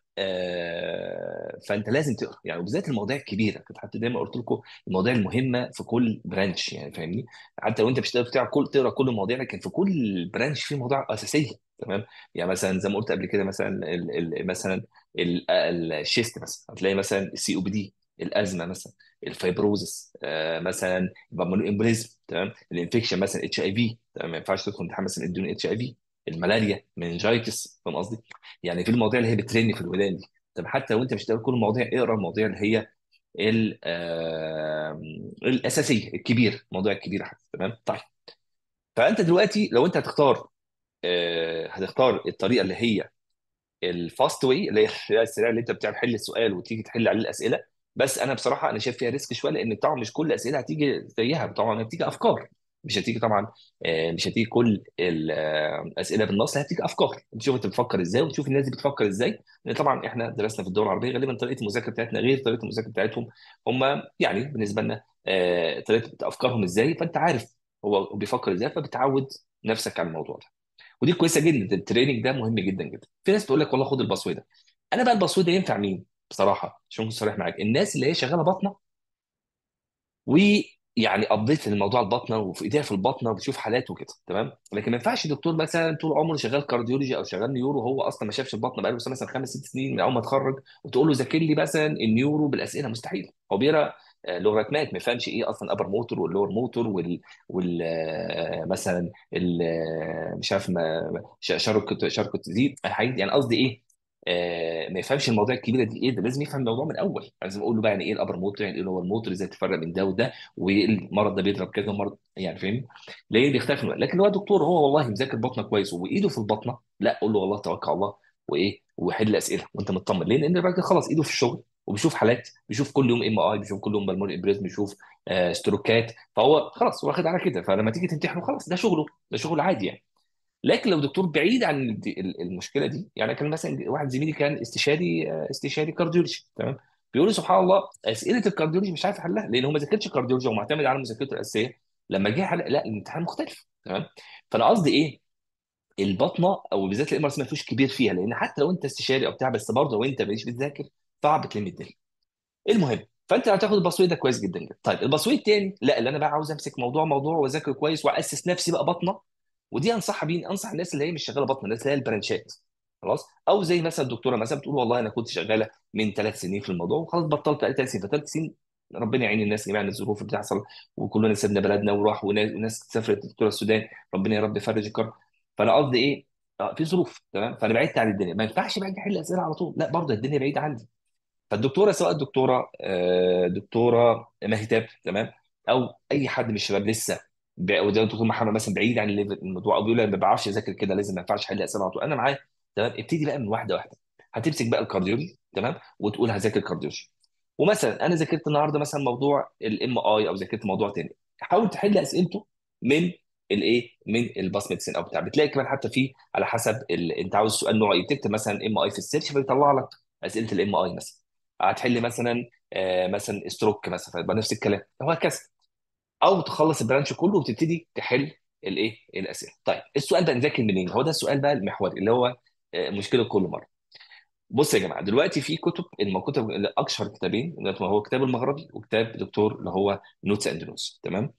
آه، فانت لازم تقرا يعني وبالذات المواضيع الكبيره كنت حتى دايما قلت لكم المواضيع المهمه في كل برانش يعني فاهمني حتى لو انت مش تقدر تقرا كل تقرا كل المواضيع لكن في كل برانش في مواضيع اساسيه تمام يعني مثلا زي ما قلت قبل كده مثلا ال ال مثلا ال- الشيست مثلا هتلاقي مثلا السي او بي دي الازمه مثلا الفايبروزس آه مثلا الامبوليزم تمام الانفكشن مثلا اتش اي في تمام ما ينفعش تدخل امتحان مثلا ادوني اتش اي في الملاريا مننجايتس فاهم قصدي؟ يعني في المواضيع اللي هي بترن في الودان دي طب حتى لو انت مش تقرا كل المواضيع اقرا المواضيع اللي هي ال- آه، الاساسيه الكبيره المواضيع الكبيره حتى تمام طيب فانت دلوقتي لو انت هتختار آه، هتختار الطريقه اللي هي الفاست واي اللي هي السريع اللي انت بتعمل حل السؤال وتيجي تحل عليه الاسئله بس انا بصراحه انا شايف فيها ريسك شويه لان طبعا مش كل الاسئله هتيجي زيها طبعا هتيجي افكار مش هتيجي طبعا آه، مش هتيجي كل الاسئله بالنص هتيجي افكار تشوف انت بتفكر ازاي وتشوف الناس دي بتفكر ازاي لان طبعا احنا درسنا في الدول العربيه غالبا طريقه المذاكره بتاعتنا غير طريقه المذاكره بتاعتهم هم يعني بالنسبه لنا آه، طريقه افكارهم ازاي فانت عارف هو بيفكر ازاي فبتعود نفسك على الموضوع ده ودي كويسه جدا التريننج ده مهم جدا جدا في ناس تقول لك والله خد الباسوي ده انا بقى الباسوي ده ينفع مين بصراحه عشان اكون صريح معاك الناس اللي هي شغاله باطنه ويعني قضيت الموضوع الباطنه وفي ايديها في الباطنه وبتشوف حالات وكده تمام لكن ما ينفعش دكتور مثلا طول عمره شغال كارديولوجي او شغال نيورو وهو اصلا ما شافش الباطنه بقاله مثلا خمس ست سنين من اول ما اتخرج وتقول له ذاكر لي مثلا النيورو بالاسئله مستحيل هو بيقرا آه، لوغاريتمات ما يفهمش ايه اصلا ابر موتور واللور موتور وال, وال... آه، مثلا ال... آه، مش عارف ما ش- شركه شركه تزيد يعني قصدي ايه آه، ما يفهمش المواضيع الكبيره دي ايه ده لازم يفهم الموضوع من الاول لازم اقول له بقى يعني ايه الابر موتور يعني ايه اللي هو الموتور ازاي تفرق بين ده وده والمرض ده بيضرب كذا مرض يعني فاهم ليه بيختلف الوقت. لكن هو دكتور هو والله مذاكر بطنه كويس وايده في البطنه لا قول له والله توكل على الله وايه وحل اسئله وانت مطمن ليه لان الراجل خلاص ايده في الشغل وبيشوف حالات بيشوف كل يوم ام اي بيشوف كل يوم بالموني ابريز بيشوف آه ستروكات فهو خلاص واخد على كده فلما تيجي تمتحنه خلاص ده شغله ده شغل عادي يعني لكن لو دكتور بعيد عن ال- ال- المشكله دي يعني كان مثلا واحد زميلي كان استشاري آه، استشاري كارديولوجي تمام بيقول لي سبحان الله اسئله الكارديولوجي مش عارف يحلها لان هو ما ذاكرش كارديولوجي ومعتمد على مذاكرته الاساسيه لما جه حل... لا الامتحان مختلف تمام فانا قصدي ايه البطنه او بالذات الام ار سي ما فيهوش كبير فيها لان حتى لو انت استشاري او بتاع بس برضه لو انت مش بتذاكر صعب تلم الدنيا المهم فانت هتاخد الباسوي ده كويس جدا جدا طيب الباسوي التاني لا اللي انا بقى عاوز امسك موضوع موضوع واذاكر كويس واسس نفسي بقى بطنه ودي انصحها بين انصح الناس اللي هي مش شغاله بطنه الناس اللي هي البرانشات خلاص او زي مثلا الدكتوره مثلا بتقول والله انا كنت شغاله من ثلاث سنين في الموضوع وخلاص بطلت بقالي ثلاث سنين فثلاث سنين ربنا يعين الناس جميعا الظروف اللي بتحصل وكلنا سيبنا بلدنا وراح وناس وناس سافرت الدكتوره السودان ربنا يا رب يفرج الكرب فانا قصدي ايه آه، في ظروف تمام فانا بعدت عن الدنيا ما ينفعش بقى أجي احل اسئله على طول لا برضه الدنيا بعيده عندي فالدكتوره سواء الدكتوره آه، دكتوره مهتاب تمام او اي حد من الشباب لسه ب- وده الدكتور محمد مثلا بعيد عن الليفل- الموضوع او بيقول انا ما بعرفش اذاكر كده لازم ما ينفعش احل اسئله على طول انا معاه تمام ابتدي بقى من واحده واحده هتمسك بقى الكارديولوجي تمام وتقول هذاكر كارديولوجي ومثلا انا ذاكرت النهارده مثلا موضوع الام اي او ذاكرت موضوع تاني حاول تحل اسئلته من الايه من الباس ميديسن او بتاع بتلاقي كمان حتى في على حسب ال... انت عاوز سؤال نوع ايه بتكتب مثلا ام اي في السيرش فيطلع لك اسئله الام اي مثلا هتحل مثلا آه مثلا ستروك مثلا فيبقى نفس الكلام وهكذا او تخلص البرانش كله وتبتدي تحل الايه الاسئله طيب السؤال ده نذاكر منين هو ده السؤال بقى المحوري اللي هو آه، مشكله كل مره بص يا جماعه دلوقتي في كتب الكتب اشهر كتابين اللي هو كتاب المغربي وكتاب دكتور اللي هو نوتس اند نوتس تمام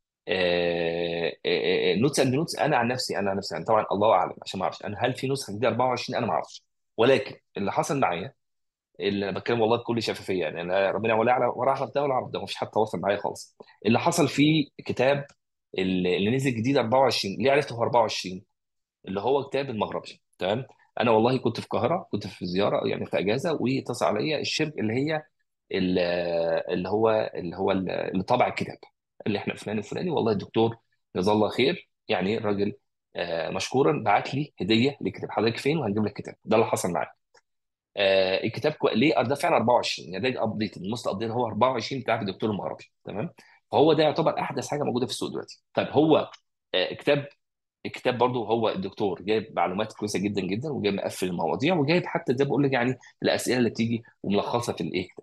نوتس اند نوتس انا عن نفسي انا عن نفسي يعني طبعا الله اعلم عشان ما اعرفش انا هل في نسخه جديده 24 انا ما اعرفش ولكن اللي حصل معايا اللي انا بتكلم والله بكل شفافيه يعني انا ربنا ولا اعلم ولا اعرف ده ولا اعرف ده مفيش حد تواصل معايا خالص اللي حصل في كتاب اللي اللي نزل جديد 24 ليه عرفت هو 24 اللي هو كتاب المغربي تمام انا والله كنت في القاهره كنت في زياره يعني في اجازه واتصل عليا الشركه اللي هي ال- اللي هو اللي هو اللي طبع الكتاب اللي احنا فلان الفلاني والله الدكتور جزاه الله خير يعني الراجل آه، مشكورا بعت لي هديه لكتاب حضرتك فين وهنجيب لك كتاب ده اللي حصل معايا آه الكتاب كو... ليه ده فعلا 24 يعني ده ابديت الموست ابديت هو 24 بتاع الدكتور المغربي تمام فهو ده يعتبر احدث حاجه موجوده في السوق دلوقتي طيب هو آه كتاب الكتاب برضو هو الدكتور جايب معلومات كويسه جدا جدا وجايب مقفل المواضيع وجايب حتى زي ما بقول لك يعني الاسئله اللي بتيجي وملخصه في الايه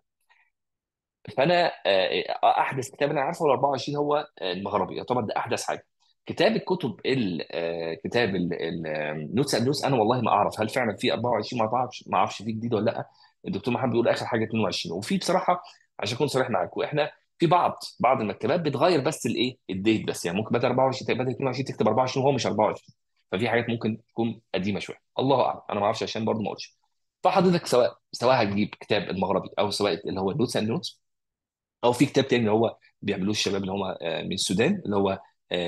فانا آه، احدث كتاب انا عارفه هو 24 هو آه، المغربي يعتبر ده احدث حاجه كتاب الكتب ال آه، كتاب النوتس اند نوتس انا والله ما اعرف هل فعلا في 24 ما اعرفش ما اعرفش فيه جديد ولا لا الدكتور محمد بيقول اخر حاجه 22 وفي بصراحه عشان اكون صريح معاكم احنا في بعض بعض المكتبات بتغير بس الايه الديت بس يعني ممكن بدل 24 بدل 22 تكتب 24 وهو مش 24 ففي حاجات ممكن تكون قديمه شويه الله اعلم انا ما اعرفش عشان برضه ما اقولش فحضرتك سواء سواء هتجيب كتاب المغربي او سواء اللي هو النوتس اند نوتس او في كتاب تاني اللي هو بيعملوه الشباب اللي هم آه، من السودان اللي هو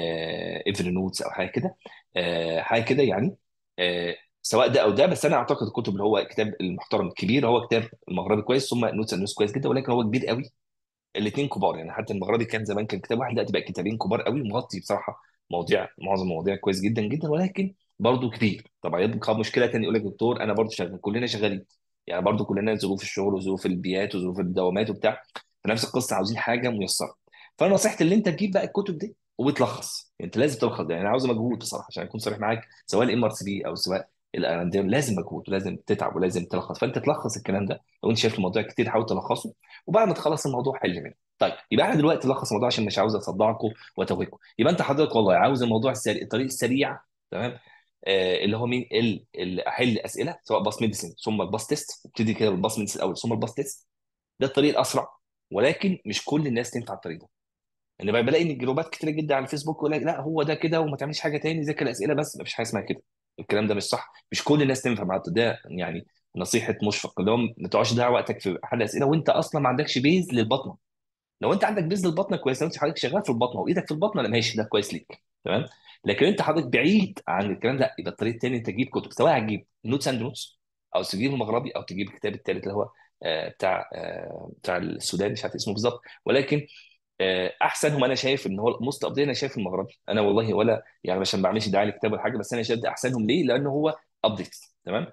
ايفري نوتس او حاجه كده آه، حاجه كده يعني آه، سواء ده او ده بس انا اعتقد الكتب اللي هو كتاب المحترم الكبير هو كتاب المغربي كويس ثم نوتس نوتس كويس جدا ولكن هو كبير قوي الاثنين كبار يعني حتى المغربي كان زمان كان كتاب واحد دلوقتي بقى كتابين كبار قوي مغطي بصراحه مواضيع معظم المواضيع كويس جدا جدا ولكن برضه كبير طبعا يبقى مشكله تاني يقول لك دكتور انا برضه شغال كلنا شغالين يعني برضه كلنا ظروف الشغل وظروف البيات وظروف الدوامات وبتاع فنفس القصه عاوزين حاجه ميسره فانا نصيحتي اللي انت تجيب بقى الكتب دي وتلخص انت لازم تلخص يعني انا عاوز مجهود بصراحه عشان اكون صريح معاك سواء الام ار سي بي او سواء الانديم لازم مجهود ولازم تتعب ولازم تلخص فانت تلخص الكلام ده لو انت شايف الموضوع كتير حاول تلخصه وبعد ما تخلص الموضوع حل منه طيب يبقى احنا دلوقتي نلخص الموضوع عشان مش عاوز اصدعكم واتوهكم يبقى انت حضرتك والله عاوز الموضوع السريع الطريق السريع تمام آه اللي هو مين ال- ال- احل اسئله سواء باس ميديسن ثم الباس تيست وابتدي كده بالباس ميديسن الاول ثم الباس تيست ده الطريق الاسرع ولكن مش كل الناس تنفع الطريق ده انا بقى بلاقي ان الجروبات كتير جدا على الفيسبوك يقول لك لا هو ده كده وما تعملش حاجه تاني ذاكر الاسئله بس مفيش حاجه اسمها كده الكلام ده مش صح مش كل الناس تنفع مع ده يعني نصيحه مشفق اللي هو ما تقعدش تضيع وقتك في حل اسئله وانت اصلا ما عندكش بيز للبطنه لو انت عندك بيز للبطنه كويس لو انت حضرتك شغال في البطنه وايدك في البطنه لا ماشي ده كويس ليك تمام لكن انت حضرتك بعيد عن الكلام ده يبقى الطريق التاني انت تجيب كتب سواء هتجيب نوتس اند نوتس او تجيب المغربي او تجيب الكتاب الثالث اللي هو آه، بتاع آه، بتاع السودان مش عارف اسمه بالظبط ولكن آه، احسنهم انا شايف ان هو موست ابديت انا شايف المغربي انا والله ولا يعني عشان ما بعملش دعايه للكتاب ولا حاجه بس انا شايف ده احسنهم ليه؟ لانه هو ابديت تمام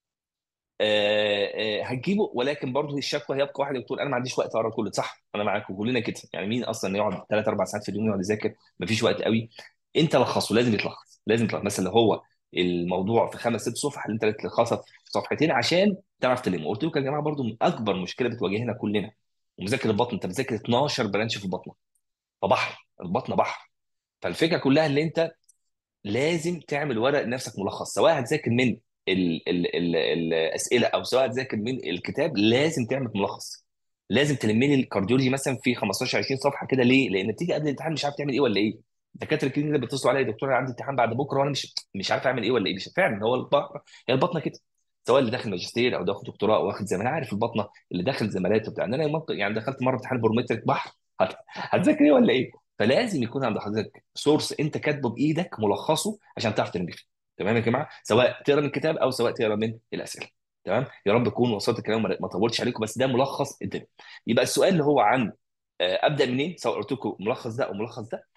آه، آه، هتجيبه ولكن برضه الشكوى هيبقى واحد يقول انا ما عنديش وقت اقرا كله صح انا معاك وكلنا كده يعني مين اصلا يقعد ثلاث اربع ساعات في اليوم يقعد يذاكر ما فيش وقت قوي انت لخصه لازم يتلخص لازم يتلخص مثلا لو هو الموضوع في خمس ست صفح اللي انت تلخصها في صفحتين عشان تعرف تلمه قلت لكم يا جماعه برضه من اكبر مشكله بتواجهنا كلنا ومذاكر البطن انت بتذاكر 12 برانش في البطنه فبحر البطنه بحر فالفكره كلها اللي انت لازم تعمل ورق لنفسك ملخص سواء هتذاكر من ال ال ال الاسئله او سواء هتذاكر من الكتاب لازم تعمل ملخص لازم تلم لي الكارديولوجي مثلا في 15 20 صفحه كده ليه؟ لان بتيجي قبل الامتحان مش عارف تعمل ايه ولا ايه الدكاتره الكلينيك اللي بيتصلوا عليا يا دكتور انا عندي امتحان بعد بكره وانا مش مش عارف اعمل ايه ولا ايه مش فعلا هو البطنه هي البطنه كده سواء اللي داخل ماجستير او داخل دكتوراه او واخد زي ما انا عارف البطنه اللي داخل زمالات وبتاع انا منطق يعني دخلت مره امتحان بورمترك بحر هت- هتذاكر ايه ولا ايه؟ فلازم يكون عند حضرتك سورس انت كاتبه بايدك ملخصه عشان تعرف ترمي فيه تمام يا جماعه سواء تقرا من الكتاب او سواء تقرا من الاسئله تمام يا رب اكون وصلت الكلام وما ما طولتش عليكم بس ده ملخص الدنيا يبقى السؤال اللي هو عن آه، ابدا منين سواء قلت لكم ملخص ده او ملخص ده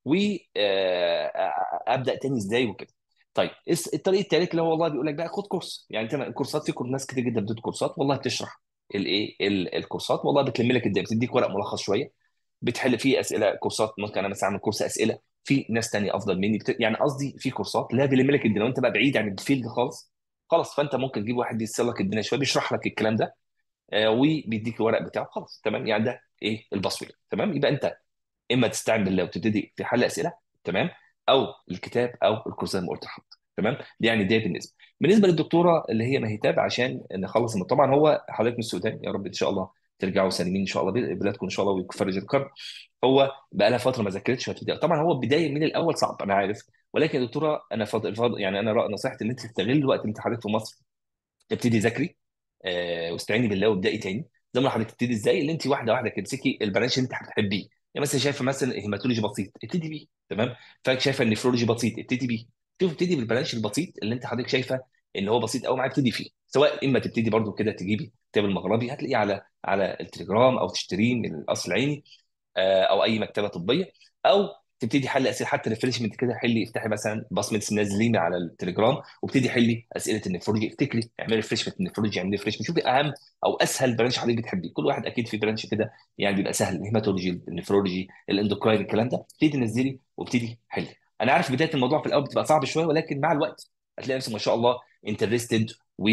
وابدا تاني ازاي وكده طيب الس- الطريق التالت اللي هو والله بيقول لك بقى خد كورس يعني انت كورسات في كور- ناس كتير جدا بتدي كورسات والله بتشرح الايه ال- الكورسات والله بتلم لك الدنيا بتديك ورق ملخص شويه بتحل فيه اسئله كورسات ممكن انا مثلا اعمل كورس اسئله في ناس تانية افضل مني بت... يعني قصدي في كورسات لا بيلم لك الدنيا لو انت بقى بعيد عن الفيلد خالص خلاص فانت ممكن تجيب واحد يسر لك الدنيا شويه بيشرح لك الكلام ده آه، وبيديك الورق بتاعه خلاص تمام يعني ده ايه الباسورد تمام يبقى انت اما تستعين بالله وتبتدي في حل اسئله تمام او الكتاب او الكورس زي ما قلت لحضرتك تمام دي يعني دي بالنسبه بالنسبه للدكتوره اللي هي مهتاب عشان نخلص الم- طبعا هو حضرتك من السودان يا رب ان شاء الله ترجعوا سالمين ان شاء الله بلادكم ان شاء الله ويفرج الكرب هو بقى لها فتره ما ذاكرتش وهتبدا طبعا هو البدايه من الاول صعب انا عارف ولكن يا دكتوره انا فضل فضل يعني انا رأ- نصيحتي ان انت تستغل الوقت اللي انت حضرتك في مصر تبتدي ذاكري آه واستعيني بالله وابدأي تاني زي ما حضرتك تبتدي ازاي اللي انت واحده واحده تمسكي البرانش اللي انت بتحبيه يعني مثلا شايفه مثلا هيماتولوجي بسيط ابتدي بيه تمام فشايفه النفرولوجي بسيط ابتدي بيه شوف ابتدي بالبرانش البسيط اللي انت حضرتك شايفه ان هو بسيط قوي معاك ابتدي فيه سواء اما تبتدي برضو كده تجيبي كتاب المغربي هتلاقيه على على التليجرام او تشتريه من الاصل العيني آه، او اي مكتبه طبيه او تبتدي حل اسئله حتى ريفرشمنت كده حلي افتحي مثلا بصمه نازلين على التليجرام وابتدي حلي اسئله النفرولوجي افتكري اعملي ريفرشمنت النفرولوجي اعملي ريفرشمنت شوفي اهم او اسهل برانش حضرتك بتحبيه كل واحد اكيد في برانش كده يعني بيبقى سهل الهيماتولوجي النفرولوجي الاندوكراين الكلام ده ابتدي نزلي وابتدي حلي انا عارف بدايه الموضوع في الاول بتبقى صعب شويه ولكن مع الوقت هتلاقي نفسك ما شاء الله انترستد و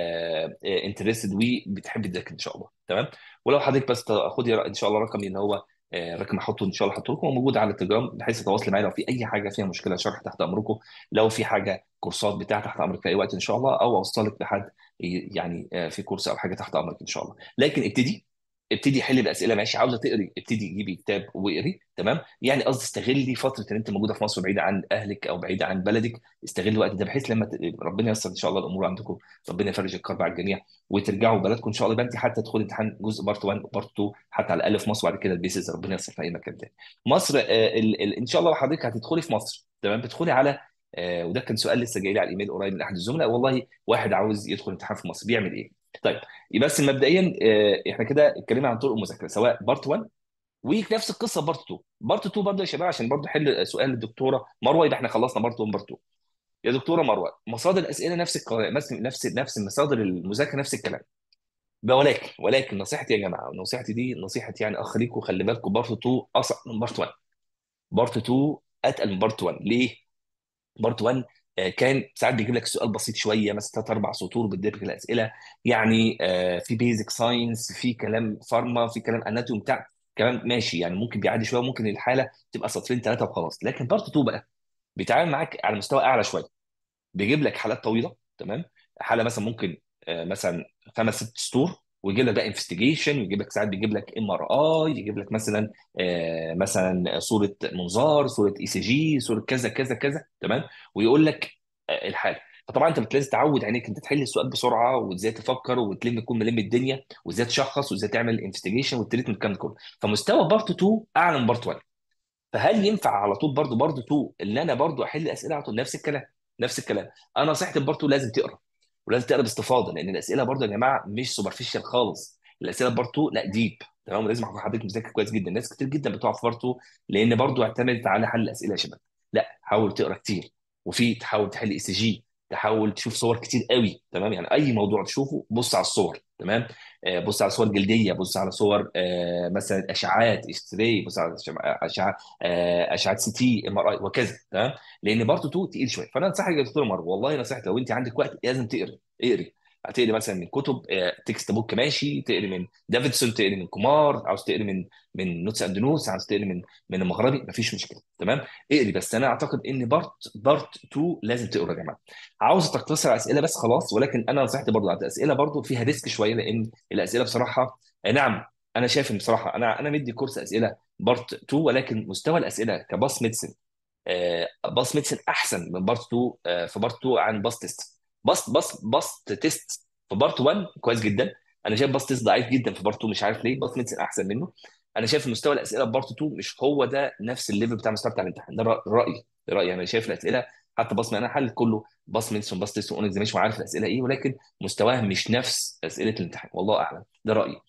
انترستد وبتحب تذاكر ان شاء الله تمام ولو حضرتك بس خدي ان شاء الله رقمي ان هو آه، رقم احطه ان شاء الله احطه لكم وموجود على التليجرام بحيث تتواصلي معايا لو في اي حاجه فيها مشكله شرح تحت امركم لو في حاجه كورسات بتاع تحت امرك في اي وقت ان شاء الله او اوصلك لحد ي- يعني آه، في كورس او حاجه تحت امرك ان شاء الله لكن ابتدي ابتدي حل الاسئله ماشي عاوزه تقري ابتدي جيبي كتاب واقري تمام يعني قصدي استغلي فتره ان انت موجوده في مصر بعيده عن اهلك او بعيده عن بلدك استغلي الوقت ده بحيث لما ت- ربنا ييسر ان شاء الله الامور عندكم ربنا يفرج الكرب على الجميع وترجعوا بلدكم ان شاء الله يبقى انت حتى تدخلي امتحان جزء بارت 1 وبارت 2 حتى على الاقل في مصر وبعد كده البيسز ربنا ييسر في اي مكان تاني مصر آه، ال ال ان شاء الله حضرتك هتدخلي في مصر تمام بتدخلي على آه، وده كان سؤال لسه جاي لي على الايميل قريب من احد الزملاء والله واحد عاوز يدخل امتحان في مصر بيعمل ايه؟ طيب يبقى بس مبدئيا آه، احنا كده اتكلمنا عن طرق المذاكره سواء بارت 1 ونفس القصه بارت 2 بارت 2 برضه يا شباب عشان برضه حل سؤال الدكتوره مروه يبقى احنا خلصنا بارت 1 بارت 2 يا دكتوره مروه مصادر الاسئله نفس الق- نفس نفس نفس مصادر المذاكره نفس الكلام بقى ولكن ولكن نصيحتي يا جماعه ونصيحتي دي نصيحه يعني اخ ليكم خلي بالكم بارت 2 اصعب من بارت 1 بارت 2 اتقل من بارت 1 ليه؟ بارت 1 آه، كان ساعات بيجيب لك سؤال بسيط شويه مثلا ثلاث اربع سطور بيديك الاسئله يعني آه، في بيزك ساينس في كلام فارما في كلام اناتومي بتاع كلام ماشي يعني ممكن بيعدي شويه ممكن الحاله تبقى سطرين ثلاثه وخلاص لكن بارت 2 بقى بيتعامل معاك على مستوى اعلى شويه بيجيب لك حالات طويله تمام حاله مثلا ممكن آه، مثلا خمس ست سطور ويجيب لك بقى انفستيجيشن ويجيب لك ساعات بيجيب لك ام ار اي يجيب لك مثلا آه، مثلا صوره منظار صوره اي سي جي صوره كذا كذا كذا تمام ويقول لك آه، الحاله فطبعا انت لازم تعود عينيك انت تحل السؤال بسرعه وازاي تفكر وتلم تكون ملم الدنيا وازاي تشخص وازاي تعمل انفستيجيشن والتريتمنت الكلام ده كله فمستوى بارت 2 اعلى من بارت 1 فهل ينفع على طول برضو برضو تو ان انا برضو احل اسئله على طول نفس الكلام نفس الكلام انا نصيحتي برضو لازم تقرا ولازم تقرا باستفاضه لان الاسئله برضو يا جماعه مش سوبرفيشال خالص الاسئله برضو لا ديب تمام لازم يكون حضرتك مذاكر كويس جدا ناس كتير جدا بتقع في برضو لان برضو اعتمدت على حل الاسئله يا شباب لا حاول تقرا كتير وفي تحاول تحل اي سي جي تحاول تشوف صور كتير قوي تمام يعني اي موضوع تشوفه بص على الصور تمام آه، بص على صور جلديه بص على صور آه، مثلا اشعاعات اكس راي بص على اشعه آه، اشعه سي تي ام ار اي وكذا تمام لان برضه 2 تقيل شويه فانا انصحك يا دكتور مروه والله نصيحتي لو انت عندك وقت لازم تقري اقري هتقري مثلا من كتب آه، تكست بوك ماشي تقري من دافيدسون تقري من كومار عاوز تقري من من نوتس اند نوتس عاوز تقري من من المغربي مفيش مشكله تمام اقري بس انا اعتقد ان بارت بارت 2 لازم تقرا يا جماعه عاوز تقتصر على اسئله بس خلاص ولكن انا نصيحتي برضه على الاسئله برضه فيها ريسك شويه لان الاسئله بصراحه آه، نعم انا شايف ان بصراحه انا انا مدي كورس اسئله بارت 2 ولكن مستوى الاسئله كباص ميدسن آه، باص ميدسن احسن من بارت 2 آه، في بارت 2 عن باص تيست باص باص باص تيست في بارت 1 كويس جدا انا شايف باص تيست ضعيف جدا في بارت 2 مش عارف ليه باص ميدسن احسن منه انا شايف إن مستوى الاسئله في بارت 2 مش هو ده نفس الليفل بتاع المستوى بتاع الامتحان ده رأ- رايي ده رايي انا شايف الاسئله حتى باص انا حل كله باص ميدسون باص تيست اون اكزاميشن وعارف الاسئله ايه ولكن مستواها مش نفس اسئله الامتحان والله اعلم ده رايي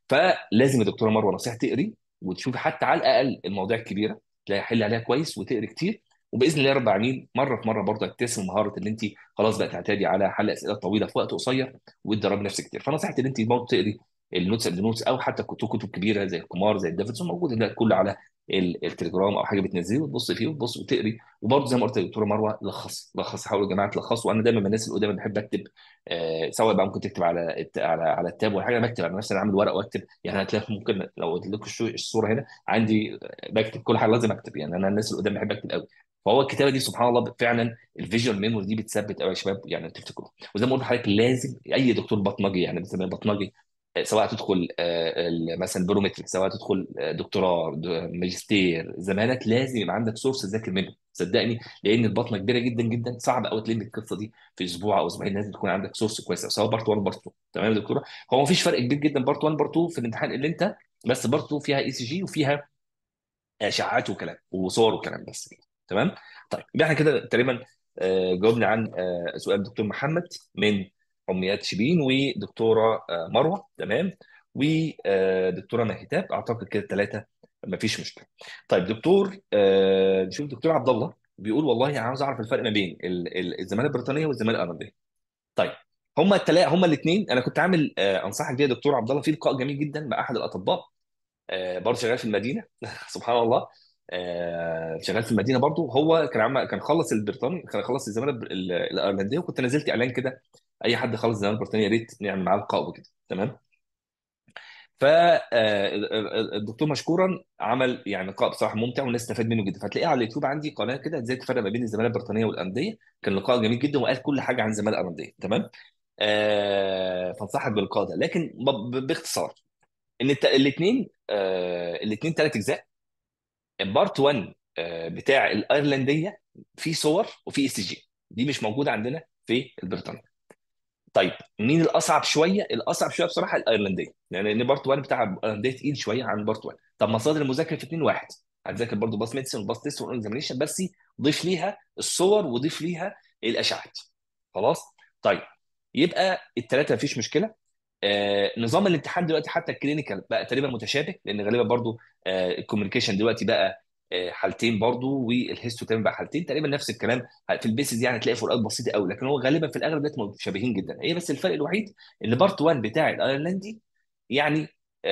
فلازم يا دكتوره مروه نصيحه تقري وتشوفي حتى على الاقل المواضيع الكبيره تلاقي حل عليها كويس وتقري كتير وباذن الله رب العالمين مره في مره برضه هتكتسب مهاره ان انت خلاص بقى تعتادي على حل اسئله طويله في وقت قصير وتدربي نفسك كتير فنصيحتي ان انت برضه تقري النوتس اند نوتس او حتى كتب كتب كبيره زي القمار زي الديفيدسون موجود ده كله على ال- التليجرام او حاجه بتنزله وتبص فيه وتبص وتقري وبرضه زي ما قلت للدكتوره مروه لخص لخص حاولوا يا جماعه تلخصوا وانا دايما من الناس اللي قدام بحب اكتب آه سواء بقى ممكن تكتب على الت- على على التاب ولا حاجه أنا بكتب على نفسي انا عامل ورقه واكتب يعني هتلاقي ممكن لو قلت لكم الشو- الصوره هنا عندي بكتب كل حاجه لازم اكتب يعني انا الناس اللي قدام بحب اكتب قوي فهو الكتابه دي سبحان الله فعلا الفيجوال ميموري دي بتثبت قوي يا شباب يعني تفتكروا وزي ما قلت لحضرتك لازم اي دكتور بطنجي يعني مثلا بطنجي آه، سواء هتدخل آه، ال- مثلا برومتريك سواء هتدخل آه، دكتوراه د- ماجستير زمالك لازم يبقى عندك سورس تذاكر منه صدقني لان البطنه كبيره جدا جدا صعب قوي تلم القصه دي في اسبوع او اسبوعين لازم تكون عندك سورس كويس سواء بارت 1 بارت 2 تمام يا دكتوره هو مفيش فرق كبير جدا بارت 1 بارت 2 في الامتحان اللي انت بس بارت 2 فيها اي سي جي وفيها اشعاعات وكلام وصور وكلام بس كده تمام طيب يبقى احنا كده تقريبا آه، جاوبنا عن آه، سؤال الدكتور محمد من حميات شبين ودكتوره آه، مروه تمام ودكتوره مهتاب اعتقد كده ثلاثه مفيش مشكله طيب دكتور آه، نشوف دكتور عبد الله بيقول والله عاوز اعرف الفرق ما بين ال- ال- الزماله البريطانيه والزماله الايرلنديه طيب هما التلا هما الاثنين انا كنت عامل آه، انصحك بيه يا دكتور عبد الله في لقاء جميل جدا مع احد الاطباء آه، برضه شغال في المدينه سبحان الله آه، شغال في المدينه برضه هو كان عم كان خلص البريطاني كان خلص الزماله البر- ال- الايرلنديه وكنت نزلت اعلان كده اي حد خلص الزماله البريطانيه يا ريت نعمل معاه لقاء وكده تمام فالدكتور مشكورا عمل يعني لقاء بصراحه ممتع والناس استفاد منه جدا فتلاقيه على اليوتيوب عندي قناه كده ازاي تفرق ما بين الزماله البريطانيه والانديه كان لقاء جميل جدا وقال كل حاجه عن الزماله الايرلنديه تمام آه فانصحك باللقاء ده لكن ب- ب- باختصار ان الاثنين الاثنين ثلاث اجزاء بارت 1 آه، بتاع الايرلنديه في صور وفي اس جي دي مش موجوده عندنا في البريطانيه طيب مين الاصعب شويه الاصعب شويه بصراحه الايرلنديه يعني ان بارت 1 بتاع الايرلنديه تقيل شويه عن بارت 1 طب مصادر المذاكره في اثنين واحد هتذاكر برضه باس ميديسن وباس تيست واكزامينشن بس ضيف ليها الصور وضيف ليها الاشعاعات خلاص طيب يبقى الثلاثه مفيش مشكله آه، نظام الامتحان دلوقتي حتى الكلينيكال بقى تقريبا متشابه لان غالبا برضو آه، الكوميونيكيشن دلوقتي بقى آه، حالتين برضو والهيستو تمام بقى حالتين تقريبا نفس الكلام في البيسز يعني تلاقي فروقات بسيطه قوي لكن هو غالبا في الاغلب دلوقتي متشابهين جدا هي بس الفرق الوحيد ان بارت 1 بتاع الايرلندي يعني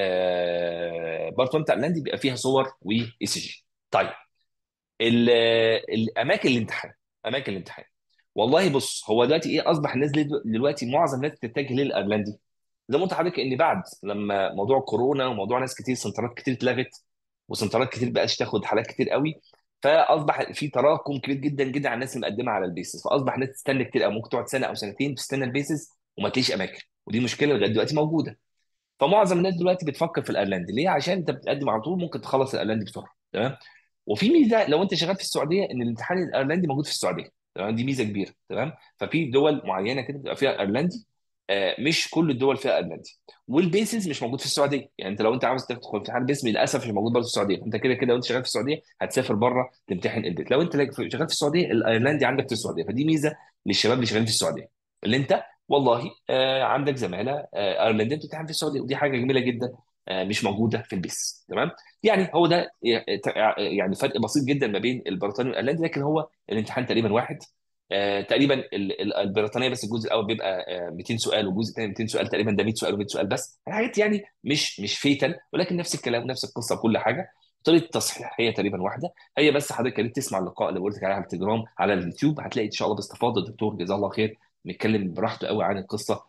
آه، بارت 1 بتاع الايرلندي بيبقى فيها صور واي سي جي طيب ال- الاماكن الامتحان اماكن الامتحان والله بص هو دلوقتي ايه اصبح الناس دلو- دلوقتي معظم الناس بتتجه للايرلندي زي ما قلت لحضرتك ان بعد لما موضوع كورونا وموضوع ناس كتير سنترات كتير اتلغت وسنترات كتير بقاش تاخد حالات كتير قوي فاصبح في تراكم كبير جدا جدا على الناس اللي مقدمه على البيسز فاصبح الناس تستنى كتير او ممكن تقعد سنه او سنتين تستنى البيسز وما تلاقيش اماكن ودي مشكله لغايه دلوقتي موجوده فمعظم الناس دلوقتي بتفكر في الايرلندي ليه عشان انت بتقدم على طول ممكن تخلص الايرلندي بسرعه تمام وفي ميزه لو انت شغال في السعوديه ان الامتحان الايرلندي موجود في السعوديه تمام دي ميزه كبيره تمام ففي دول معينه كده بتبقى فيها ايرلندي آه، مش كل الدول فيها ايرلندي والبيسز مش موجود في السعوديه يعني انت لو انت عاوز تدخل امتحان بيس للاسف مش موجود برضه في السعوديه انت كده كده وانت شغال في السعوديه هتسافر بره تمتحن البيت لو انت شغال في السعوديه الايرلندي عندك في السعوديه فدي ميزه للشباب اللي شغالين في السعوديه اللي انت والله آه، عندك زماله آه، ايرلنديه بتمتحن في السعوديه ودي حاجه جميله جدا آه، مش موجوده في البيس تمام يعني هو ده يعني فرق بسيط جدا ما بين البريطاني والايرلندي لكن هو الامتحان تقريبا واحد آه، تقريبا ال- ال- البريطانيه بس الجزء الاول بيبقى آه، 200 سؤال والجزء الثاني 200 سؤال تقريبا ده 100 سؤال و100 سؤال بس حاجات يعني مش مش فيتال ولكن نفس الكلام ونفس القصه وكل حاجه طريقه التصحيح هي تقريبا واحده هي بس حضرتك يا ريت تسمع اللقاء اللي قلت لك عليه على التليجرام على اليوتيوب هتلاقي ان شاء الله باستفاضه الدكتور جزاه الله خير نتكلم براحته قوي عن القصه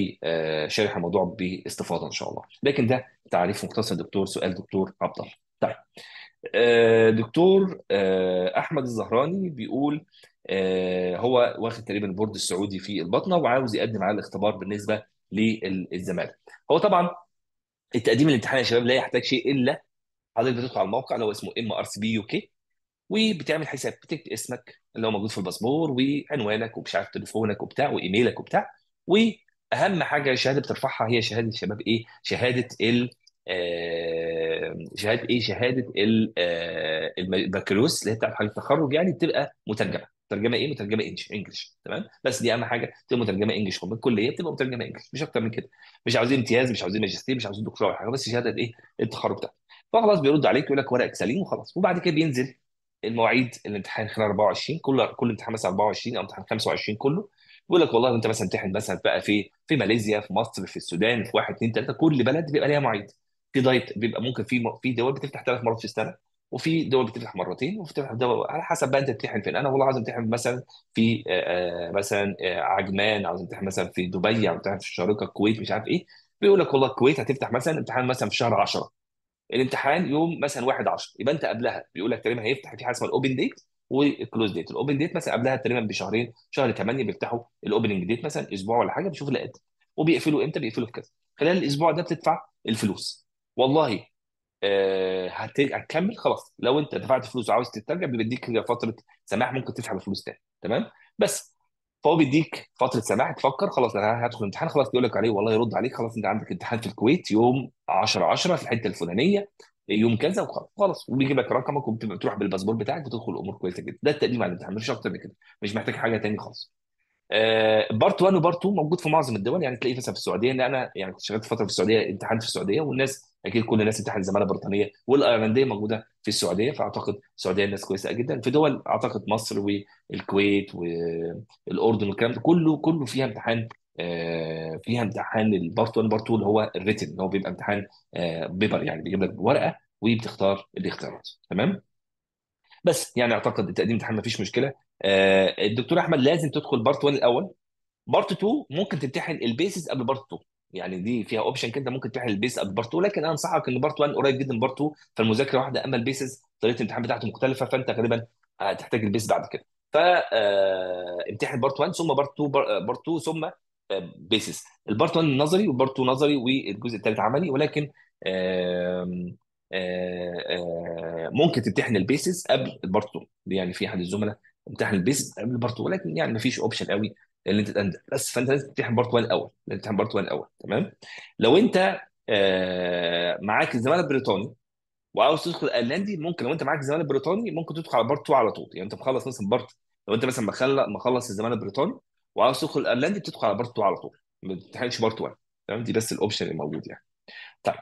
وشارح الموضوع باستفاضه ان شاء الله لكن ده تعريف مختصر دكتور سؤال دكتور عبد الله طيب آه، دكتور آه، احمد الزهراني بيقول آه، هو واخد تقريبا البورد السعودي في البطنه وعاوز يقدم على الاختبار بالنسبه للزمالك هو طبعا التقديم الامتحان يا شباب لا يحتاج شيء الا حضرتك بتدخل على الموقع اللي هو اسمه ام ار سي بي يو كي وبتعمل حساب بتكتب اسمك اللي هو موجود في الباسبور وعنوانك ومش عارف تليفونك وبتاع وايميلك وبتاع واهم حاجه شهاده بترفعها هي شهاده شباب ايه شهاده ال آه، شهاده ايه شهاده ال- آه، الم- البكالوريوس اللي هي بتاعت حاله التخرج يعني بتبقى مترجمه مترجمه ايه مترجمه انجلش انجلش تمام بس دي اهم حاجه تبقى مترجمه انجلش من الكليه بتبقى مترجمه انجلش مش اكتر من كده مش عاوزين امتياز مش عاوزين ماجستير مش عاوزين دكتوراه ولا حاجه بس شهاده ايه التخرج بتاعك فخلاص بيرد عليك يقول لك ورقك سليم وخلاص وبعد كده بينزل المواعيد الامتحان خلال 24 كل كل امتحان مثلا 24 او امتحان 25 كله بيقول لك والله انت مثلا امتحن مثلا بقى في في ماليزيا في مصر في السودان في واحد اثنين ثلاثه كل بلد بيبقى ليها مواعيد في دايت بيبقى ممكن في في دول بتفتح ثلاث مرات في السنه وفي دول بتفتح مرتين وفي دول على حسب بقى انت بتمتحن فين انا والله عايز امتحن مثلا في آه، آه، مثلا آه، عجمان عاوز امتحن مثلا في دبي عاوز امتحن في الشارقه الكويت مش عارف ايه بيقول لك والله الكويت هتفتح مثلا امتحان مثلا في شهر 10 الامتحان يوم مثلا 1 10 يبقى انت قبلها بيقول لك تقريبا هيفتح في حاجه اسمها الاوبن ديت والكلوز ديت الاوبن ديت مثلا قبلها تقريبا بشهرين شهر 8 بيفتحوا الاوبننج ديت مثلا اسبوع ولا حاجه بيشوفوا الاد وبيقفلوا امتى بيقفلوا في كذا خلال الاسبوع ده بتدفع الفلوس والله آه، هت- هتكمل خلاص لو انت دفعت فلوس وعاوز تترجع بيديك فتره سماح ممكن تسحب الفلوس تاني تمام بس فهو بيديك فتره سماح تفكر خلاص انا هدخل امتحان خلاص بيقول لك عليه والله يرد عليك خلاص انت عندك امتحان في الكويت يوم 10 10 في الحته الفلانيه يوم كذا وخلاص خلاص وبيجيب لك رقمك وبتبقى بتروح بالباسبور بتاعك بتدخل الامور كويسه جدا ده التقديم على الامتحان مفيش اكتر من كده مش محتاج حاجه تاني خالص بارت 1 وبارت 2 موجود في معظم الدول يعني تلاقيه مثلا في السعوديه ان انا يعني كنت شغلت فتره في السعوديه امتحنت في السعوديه والناس اكيد كل الناس امتحنت الزماله البريطانيه والايرلنديه موجوده في السعوديه فاعتقد السعوديه الناس كويسه جدا في دول اعتقد مصر والكويت والاردن والكلام ده كله كله فيها امتحان آه، فيها امتحان البارت 1 بارت 2 اللي هو الريتن اللي هو بيبقى امتحان آه، بيبر يعني بيجيب لك ورقه وبتختار الاختيارات تمام بس يعني اعتقد التقديم امتحان ما فيش مشكله آه، الدكتور احمد لازم تدخل بارت 1 الاول بارت 2 ممكن تمتحن البيسز قبل بارت 2 يعني دي فيها اوبشن كده ممكن تمتحن البيس قبل بارت 2 لكن انا انصحك ان بارت 1 قريب جدا من بارت 2 فالمذاكره واحده اما البيسز طريقه الامتحان بتاعته مختلفه فانت غالبا هتحتاج البيس بعد كده ف آه، امتحن بارت 1 ثم بارت 2 بارت 2 ثم بيسز البارت 1 نظري والبارت 2 نظري والجزء الثالث عملي ولكن آم، آه، آه، ممكن تمتحن البيسز قبل البارت 2 يعني في احد الزملاء امتحن البيسز قبل البارت 2 ولكن يعني ما فيش اوبشن قوي اللي انت تقدم بس فانت لازم تمتحن بارت 1 الاول لازم تمتحن بارت 1 الاول تمام لو انت آه، معاك الزماله البريطاني وعاوز تدخل ايرلندي ممكن لو انت معاك الزماله البريطاني ممكن تدخل على بارت 2 على طول يعني انت مخلص مثلا بارت لو انت مثلا مخلص مخلص الزماله البريطاني وعاوز تدخل ايرلندي بتدخل على بارت 2 على طول ما بتمتحنش بارت 1 تمام دي بس الاوبشن اللي موجود يعني طيب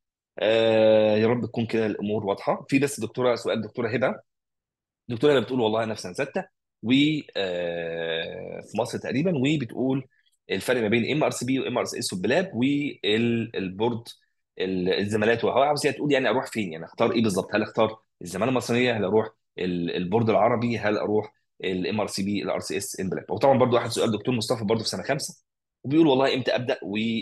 آه يا رب تكون كده الامور واضحه في بس دكتوره سؤال دكتوره هبه دكتوره هبه بتقول والله انا في سنه سته و آه، في مصر تقريبا وبتقول الفرق ما بين ام ار سي بي وام ار سي اس والبلاب والبورد الزمالات وهو عاوز هي تقول يعني اروح فين يعني اختار ايه بالظبط هل اختار الزماله المصريه هل اروح ال- البورد العربي هل اروح الام ار سي بي الار سي اس البلاب وطبعا برضو واحد سؤال دكتور مصطفى برضو في سنه خمسه وبيقول والله امتى ابدا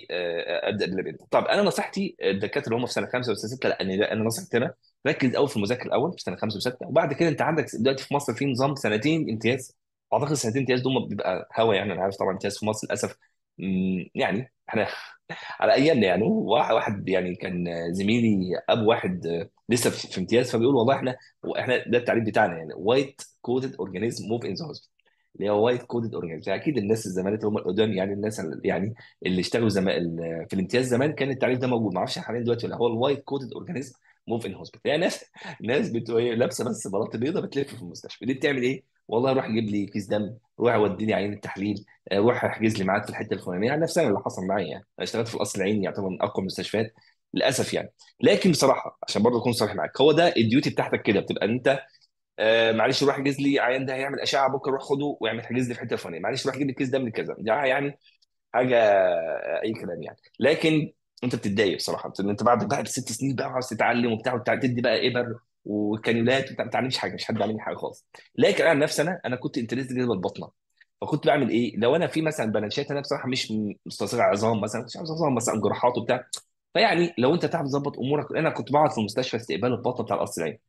وابدا بلاب امتى طب انا نصيحتي الدكاتره اللي هم في سنه خمسه وسنه سته لا انا انا نصيحتي انا ركز قوي في المذاكره الاول في سنه خمسه وسته وبعد كده انت عندك دلوقتي في مصر في نظام سنتين امتياز اعتقد سنتين امتياز دول بيبقى هوا يعني انا عارف طبعا امتياز في مصر للاسف مم، يعني احنا على ايامنا يعني واحد واحد يعني كان زميلي ابو واحد لسه في في امتياز فبيقول والله احنا احنا ده التعريف بتاعنا يعني وايت كودد اورجانيزم موف ان ذا اللي هو وايت كودد اورجانيزم اكيد الناس الزمالات اللي هم القدام يعني الناس اللي يعني اللي اشتغلوا زمان في الامتياز زمان كان التعريف ده موجود ما اعرفش حاليا دلوقتي ولا هو الوايت كودد اورجانيزم موف ان هوسبيتال يعني ناس ناس بتبقى إيه، لابسه بس بلاط بيضه بتلف في المستشفى دي بتعمل ايه؟ والله روح جيب لي كيس دم روح وديني عين التحليل آه، روح احجز لي ميعاد في الحته الفلانيه يعني نفس اللي حصل معايا يعني انا اشتغلت في القصر العيني يعتبر من اقوى المستشفيات للاسف يعني لكن بصراحه عشان برضه اكون صريح معاك هو ده الديوتي بتاعتك كده بتبقى انت آه معلش روح احجز لي عيان ده هيعمل اشعه بكره روح خده واعمل حجز لي في حته فلانيه معلش روح جيب لي الكيس ده من كذا ده يعني حاجه آه، اي كلام يعني لكن انت بتتضايق بصراحه بت- انت بعد بعد ست سنين بقى عاوز تتعلم وبتاع وبتاع تدي بقى ابر وكانيولات وبتاع ما بتعلمش حاجه مش حد علمني حاجه خالص لكن انا عن نفسي انا انا كنت انترست جدا بالبطنه فكنت بعمل ايه لو انا في مثلا بلانشات انا بصراحه مش مستصغر عظام مثلا مش عاوز عظام مثلا جراحات وبتاع فيعني لو انت تعرف تظبط امورك انا كنت بقعد في المستشفى استقبال البطنه بتاع القصر العيني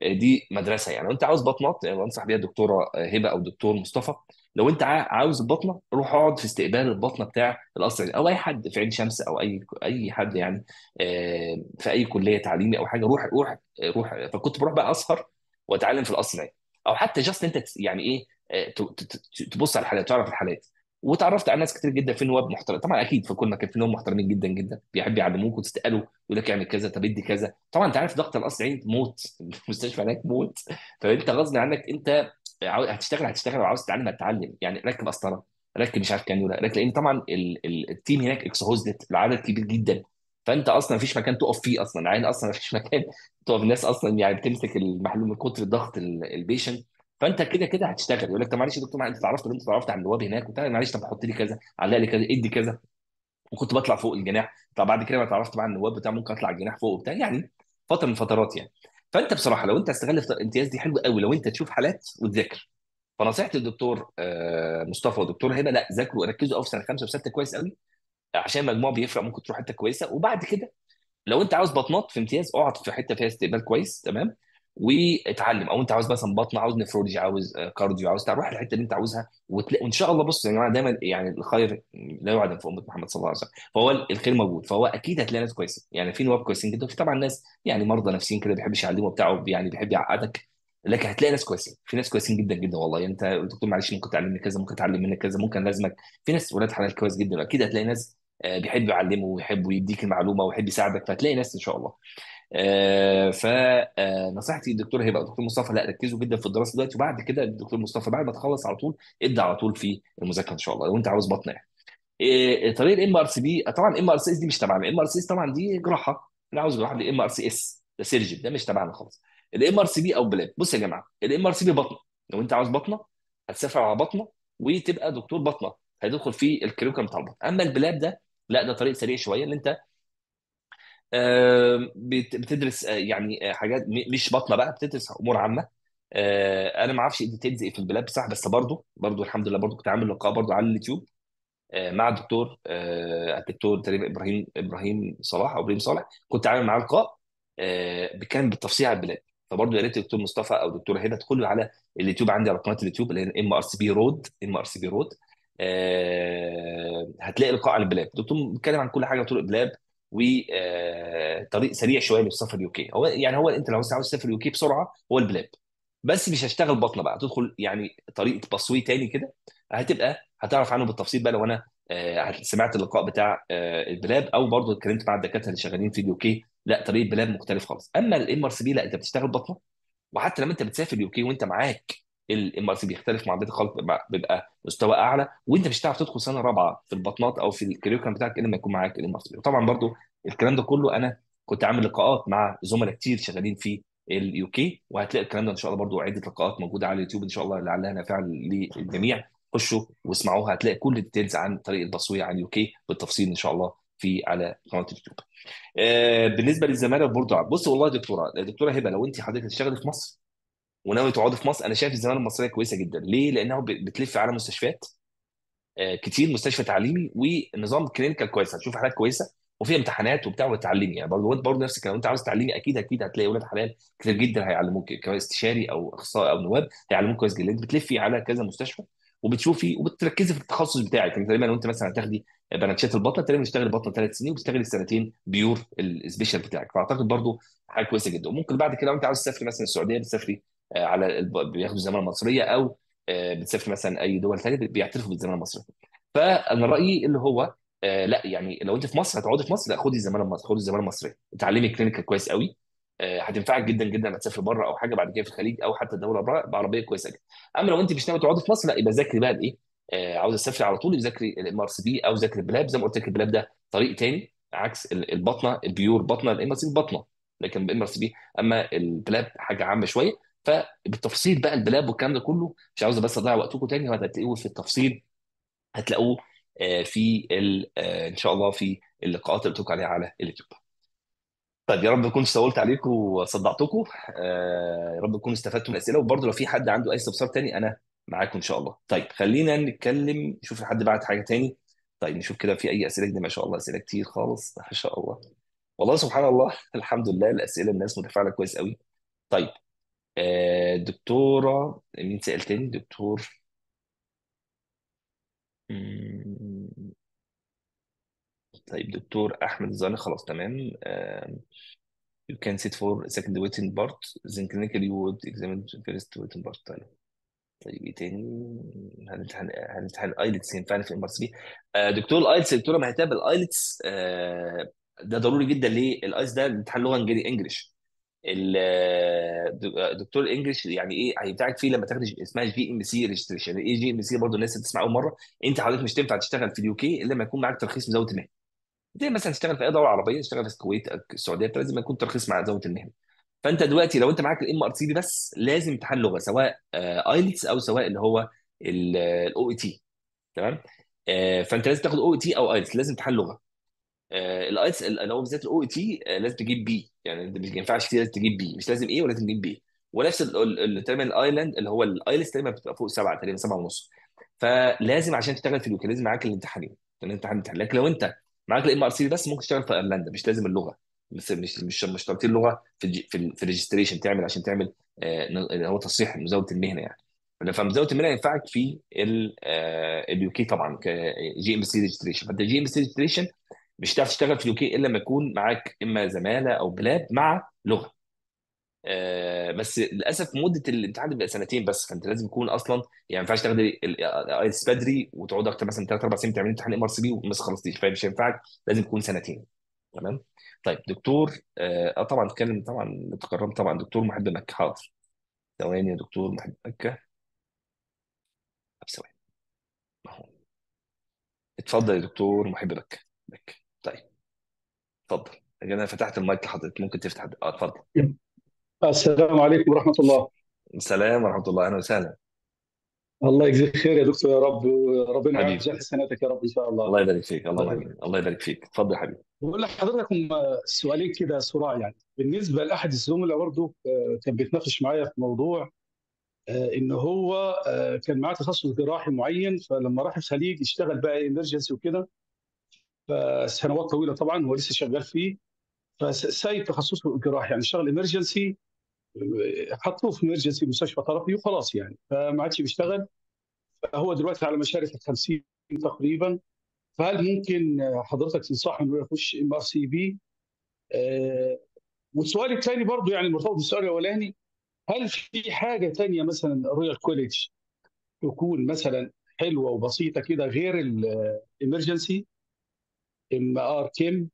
دي مدرسه يعني لو انت عاوز بطنه بنصح بيها الدكتوره هبه او الدكتور مصطفى لو انت عا- عاوز البطنه روح اقعد في استقبال البطنه بتاع القصر العيني او اي حد في عين شمس او اي اي حد يعني آه، في اي كليه تعليمي او حاجه روح روح روح فكنت بروح بقى اسهر واتعلم في القصر العيني او حتى جاست انت تس- يعني ايه آه، ت- ت- ت- تبص على الحالات تعرف الحالات وتعرفت على ناس كتير جدا في نواب محترم طبعا اكيد في كل مكان في نواب محترمين جدا جدا بيحب يعلموك وتساله يقول لك اعمل كذا طب ادي كذا طبعا انت عارف ضغط القصر العيني موت المستشفى هناك موت فانت غصب عنك انت عاو- هتشتغل هتشتغل وعاوز تتعلم هتتعلم يعني ركب قسطره ركب مش عارف كانيولا ركب لان طبعا ال ال التيم هناك اكسهوزد العدد كبير جدا فانت اصلا مفيش مكان تقف فيه اصلا العين اصلا مفيش مكان تقف الناس اصلا يعني بتمسك المحلول من كتر ضغط البيشنت فانت كده كده هتشتغل يقول لك طب معلش يا دكتور ما انت اتعرفت انت اتعرفت على النواب هناك وبتاع معلش طب حط لي كذا علق لي كذا ادي كذا وكنت بطلع فوق الجناح طب بعد كده ما اتعرفت مع النواب بتاع ممكن اطلع الجناح فوق وبتاع يعني فتره من فترات يعني فانت بصراحه لو انت استغل الامتياز دي حلو قوي لو انت تشوف حالات وتذاكر فنصيحتي للدكتور آه، مصطفى ودكتور هبه لا ذاكروا ركزوا قوي في سنه خمسه وسته كويس قوي عشان المجموع بيفرق ممكن تروح حته كويسه وبعد كده لو انت عاوز بطنات في امتياز اقعد في حته فيها استقبال كويس تمام واتعلم او انت عاوز مثلا بطن عاوز نفرولوجي عاوز آه، كارديو عاوز تروح الحته اللي انت عاوزها وتلاقي وان شاء الله بص يا جماعه دايما يعني الخير لا يعدم في امه محمد صلى الله عليه وسلم فهو الخير موجود فهو اكيد هتلاقي ناس كويسه يعني في نواب كويسين جدا وفي طبعا ناس يعني مرضى نفسيين كده ما بيحبش يعلموا بتاعه يعني بيحب يعقدك لكن هتلاقي ناس كويسين في ناس كويسين جدا جدا والله يعني انت دكتور معلش ممكن تعلمني كذا ممكن تعلم منك كذا ممكن لازمك في ناس ولاد حلال كويس جدا واكيد هتلاقي ناس آه، بيحبوا يعلموا ويحبوا يديك المعلومه ويحب يساعدك فهتلاقي ناس ان شاء الله فنصيحتي الدكتور هيبقى الدكتور مصطفى لا ركزوا جدا في الدراسه دلوقتي وبعد كده الدكتور مصطفى بعد ما تخلص على طول ابدا على طول في المذاكره ان شاء الله لو انت عاوز بطن يعني إيه، طريقه الام ار سي بي طبعا ام ار سي اس دي مش تبعنا الام ار سي اس طبعا دي جراحه اللي عاوز جراحه دي ام ار سي اس ده سيرجن ده مش تبعنا خالص الام ار سي بي او بلاد بص يا جماعه الام ار سي بي بطنه لو انت عاوز بطنه هتسافر على بطنه وتبقى دكتور بطنه هيدخل في الكريكولم بتاع البطن اما البلاد ده لا ده طريق سريع شويه اللي انت آه، بت- بتدرس آه، يعني آه، حاجات م- مش بطنه بقى بتدرس امور عامه آه، انا ما اعرفش الديتيلز ايه في البلاد بصح بس برضه برضه الحمد لله برضه كنت عامل لقاء برضه على اليوتيوب آه، مع الدكتور آه، الدكتور تقريبا ابراهيم ابراهيم صلاح او ابراهيم صالح كنت عامل معاه لقاء آه، كان بالتفصيل على البلاد فبرضه يا ريت الدكتور مصطفى او الدكتوره هبه تدخلوا على اليوتيوب عندي على قناه اليوتيوب اللي هي ام ار سي بي رود ام ار سي بي رود هتلاقي لقاء عن البلاد الدكتور بيتكلم عن كل حاجه طرق بلاد وطريق سريع شويه للسفر يو كي هو يعني هو انت لو عاوز تسافر يو كي بسرعه هو البلاد بس مش هشتغل بطنه بقى تدخل يعني طريقه بصوي تاني كده هتبقى هتعرف عنه بالتفصيل بقى لو انا آه، سمعت اللقاء بتاع آه، البلاب او برضه اتكلمت مع الدكاتره اللي شغالين في اليو كي لا طريقه بلاب مختلف خالص اما الام ار سي بي لا انت بتشتغل بطنه وحتى لما انت بتسافر يو كي وانت معاك الام ار سي بيختلف معدات الخلق بيبقى بيبقى مستوى اعلى وانت مش هتعرف تدخل سنه رابعه في البطنات او في الكاريوكام بتاعك الا لما يكون معاك الام ار سي وطبعا برضو الكلام ده كله انا كنت عامل لقاءات مع زملاء كتير شغالين في اليو كي وهتلاقي الكلام ده ان شاء الله برضو عده لقاءات موجوده على اليوتيوب ان شاء الله لعلها نافعه للجميع خشوا واسمعوها هتلاقي كل الديتيلز عن طريقه التصوير عن يو كي بالتفصيل ان شاء الله في على قناه اليوتيوب. آه، بالنسبه للزماله برضو بص والله يا دكتوره دكتوره هبه لو انت حضرتك تشتغلي في مصر وناوي تقعدي في مصر انا شايف الزماله المصريه كويسه جدا ليه؟ لانها ب- بتلف على مستشفيات آه، كتير مستشفى تعليمي ونظام كلينيكال كويس هتشوف حالات كويسه وفي امتحانات وبتاع وتعلمي يعني برضه وانت برضه نفسك لو انت عاوز تعلمي اكيد اكيد هتلاقي ولاد حلال كتير جدا هيعلموك كاستشاري او اخصائي او نواب هيعلموك كويس جدا انت بتلفي على كذا مستشفى وبتشوفي وبتركزي في التخصص بتاعك يعني تقريبا لو انت مثلا هتاخدي بناتشات البطنه تقريبا بتشتغلي بطنه ثلاث سنين وبتشتغلي سنتين بيور السبيشال بتاعك فاعتقد برضه حاجه كويسه جدا وممكن بعد كده لو انت عاوز تسافري مثلا السعوديه بتسافري آه، على الب- بياخدوا الزماله المصريه او آه، بتسافري مثلا اي دول ثانيه بيعترفوا بالزماله المصريه فانا رايي اللي هو آه لا يعني لو انت في مصر هتقعدي في مصر لا خدي الزماله المصريه خدي الزماله المصريه اتعلمي كلينيكال كويس قوي آه هتنفعك جدا جدا لما تسافر بره او حاجه بعد كده في الخليج او حتى دوله بره بعربيه كويسه جدا اما لو انت مش ناوي تقعدي في مصر لا يبقى ذاكري بقى الايه آه عاوز تسافري على طول يبقى ذاكري الام ار سي بي او ذاكري البلاب زي ما قلت لك البلاب ده طريق تاني عكس ال- البطنه البيور بطنه الام ار سي بي بطنه لكن الام ار سي بي اما البلاب حاجه عامه شويه فبالتفصيل بقى البلاب والكلام ده كله مش عاوز بس اضيع وقتكم تاني هتلاقوه في التفصيل هتلاقوه آه، في ال- آه، ان شاء الله في اللقاءات اللي قلت لكم عليها على اليوتيوب طيب يا رب اكون طولت عليكم وصدعتكم آه، يا رب تكونوا استفدتوا من الاسئله وبرضه لو في حد عنده اي استفسار تاني انا معاكم ان شاء الله طيب خلينا نتكلم نشوف حد بعت حاجه تاني طيب نشوف كده في اي اسئله جديده ما شاء الله اسئله كتير خالص ما شاء الله والله سبحان الله الحمد لله الاسئله الناس متفاعله كويس قوي طيب آه، دكتوره مين سأل تاني دكتور مم، طيب دكتور احمد الزاني خلاص تمام آم، you can sit for second waiting part then clinically you would examine first waiting part طيب طيب ايه تاني هنمتحن هنمتحن الايلتس ينفعني في الام ار سي بي دكتور الايلتس دكتوره مهتاب الايلتس آه، ده ضروري جدا ليه الايلتس ده امتحان لغه انجلي- انجلش ال- دكتور الانجليش يعني ايه هيبتاعك فيه لما تاخد اسمها جي ام سي ريجستريشن ايه جي ام سي برضه الناس بتسمع اول مره انت حضرتك مش تنفع تشتغل في اليو كي الا لما يكون معاك ترخيص مزاوله المهنه زي مثلا تشتغل في اي دوله عربيه تشتغل في الكويت أو السعوديه لازم يكون ترخيص مع مزاوله المهنه فانت دلوقتي لو انت معاك الام ار سي بي بس لازم امتحان لغه سواء ايلتس او سواء اللي هو الاو اي تي تمام آه، فانت لازم تاخد او اي تي او ايلتس لازم امتحان لغه الايلتس اللي هو بالذات الاو اي تي لازم تجيب بي يعني انت مش ينفعش كتير لازم تجيب بي مش لازم ايه ولازم تجيب بي ونفس ال- ال- ال- تقريبا الايلاند اللي هو الايلتس تقريبا بتبقى فوق سبعه تقريبا سبعه ونص فلازم عشان تشتغل في اليوكي لازم معاك الامتحانين الامتحان الامتحان لكن لو انت معاك الام ار سي بس ممكن تشتغل في ايرلندا مش لازم اللغه بس مش مش مش شرطين اللغه في الجي في, ال- في الريجستريشن تعمل عشان تعمل آه، اللي هو تصحيح مزاوله المهنه يعني فمزاوله المهنه ينفعك في اليو كي طبعا كجي ام سي ريجستريشن فانت جي ام سي ريجستريشن مش هتعرف تشتغل في اليو كي الا لما يكون معاك اما زماله او بلاد مع لغه آه، بس للاسف مده الامتحان بيبقى سنتين بس فانت لازم يكون اصلا يعني ما ينفعش تاخد الايلتس بدري وتقعد اكتر مثلا ثلاث اربع سنين تعمل امتحان ام ار سي بي وما خلصتيش فمش هينفعك لازم يكون سنتين تمام طيب دكتور اه آه، طبعا اتكلم طبعا تكرم طبعا دكتور محب مكه حاضر ثواني يا دكتور محب مكه طب ثواني اهو اتفضل يا دكتور محب مكه مكه طيب اتفضل انا فتحت المايك لحضرتك ممكن تفتح اه اتفضل السلام عليكم ورحمة الله السلام ورحمه الله اهلا وسهلا الله يجزيك خير يا دكتور يا رب وربنا يعرف حبيبي جزاك حسناتك يا رب إن شاء الله الله يبارك فيك اللهم الله امين الله يبارك فيك اتفضل يا حبيبي بقول لحضرتك هم سؤالين كده صراع يعني بالنسبة لأحد الزملاء برضه آه، كان بيتناقش معايا في موضوع آه، إن هو آه، كان معاه تخصص جراحي معين فلما راح الخليج اشتغل بقى ايمرجنسي وكده فسنوات طويلة طبعا هو لسه شغال فيه فسايب تخصصه الجراحي يعني اشتغل ايمرجنسي حطوه في ايمرجنسي مستشفى طرفي وخلاص يعني فما عادش بيشتغل هو دلوقتي على مشارف ال 50 تقريبا فهل ممكن حضرتك تنصحه انه يخش ام ار سي بي؟ والسؤال الثاني برضه يعني مرتبط بالسؤال الاولاني هل في حاجه ثانيه مثلا رويال كوليدج تكون مثلا حلوه وبسيطه كده غير الامرجنسي ام ار كيم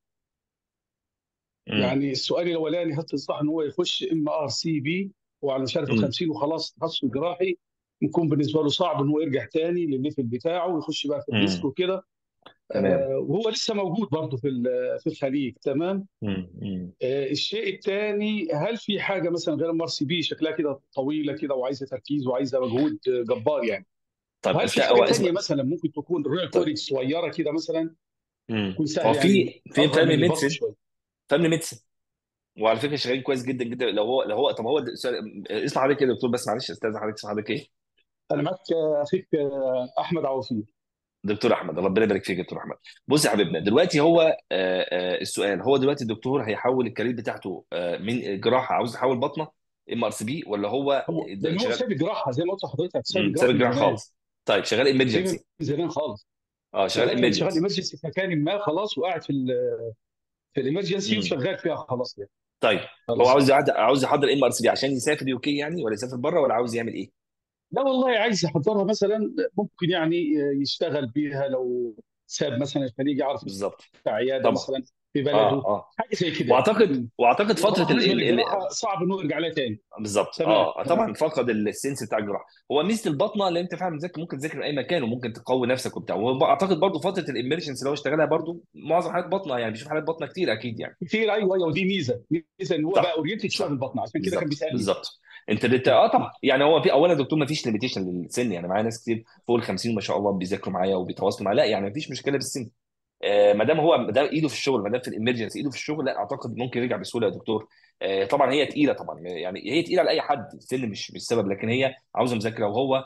امم يعني السؤال الاولاني هل تنصح ان هو يخش ام ار سي بي وعلى مشارف ال امم 50 وخلاص تخصص جراحي يكون بالنسبه له صعب ان هو يرجع تاني للليفل بتاعه ويخش بقى في الريسك امم وكده تمام آه، وهو لسه موجود برضه في ال- في الخليج تمام امم امم آه، الشيء الثاني هل في حاجه مثلا غير ام ار سي بي شكلها كده طويله كده وعايزه تركيز وعايزه مجهود آه، جبار يعني طيب وهل است... في هو حاجه اسم ثانيه مثلا ممكن تكون رويال طيب كوليدج صغيره كده مثلا امم تكون هو سهله في يعني في اصغر من فاميلي البطن ميديسن شويه فاميلي ميديسن وعلى فكره شغالين كويس جدا جدا لو هو لو هو طب هو د- سؤال- اسم حضرتك ايه يا دكتور بس معلش استاذ حضرتك اسم حضرتك ايه؟ انا معاك آه، اخيك آه، احمد عوفي دكتور احمد ربنا يبارك فيك يا دكتور احمد بص يا حبيبنا دلوقتي هو آه، آه، السؤال هو دلوقتي الدكتور هيحول الكارير بتاعته آه، من جراحه عاوز يحول بطنه ام ار سي بي ولا هو هو لان هو شغال ساب الجراحه زي ما قلت لحضرتك ساب امم ساب الجراحه من الجراحه زمان خالص طيب شغال سيبه امرجنسي من زمان خالص اه شغال شغال كان شغال امرجنسي ايمرجنسي في مكان ما خلاص وقاعد في ال- في الامرجنسي امم وشغال فيها خلاص يعني طيب هو خلاص عاوز يعد... عاوز يحضر ام ار سي بي عشان يسافر يو كي يعني ولا يسافر بره ولا عاوز يعمل ايه؟ لا والله عايز يحضرها مثلا ممكن يعني يشتغل بيها لو ساب مثلا الخليج يعرف بالظبط يفتح عياده طبعا مثلا في اه بلده اه حاجه زي كده يعني واعتقد مم. واعتقد فتره وطبعا ال... بالنسبه ال... ال... للجراحه صعب انه يرجع لها تاني بالظبط تمام اه تمام طبعا فقد السنس بتاع الجراحه هو ميزه البطنه اللي انت فعلا مذاكر ممكن تذاكر من اي مكان وممكن تقوي نفسك وبتاع واعتقد برضه فتره الامرجنسي اللي هو اشتغلها برضه معظم حالات بطنه يعني بيشوف حالات بطنه كتير اكيد يعني كتير ايوه ايوه ودي ميزه ميزه ان هو بقى صح اورينتد شويه صح بالبطن عشان كده كان بالظبط بيسالني بالظبط انت بت... اه طبعا يعني هو في اولا دكتور ما فيش ليميتيشن للسن يعني معايا ناس كتير فوق ال 50 ما شاء الله بيذاكروا معايا وبيتواصلوا معايا لا يعني ما فيش مشكله بالسن آه، ما دام هو ما دام ايده في الشغل ما دام في الامرجنسي ايده في الشغل لا اعتقد ممكن يرجع بسهوله يا دكتور آه، طبعا هي تقيله طبعا يعني هي تقيله لاي حد السن مش مش سبب لكن هي عاوزه مذاكره وهو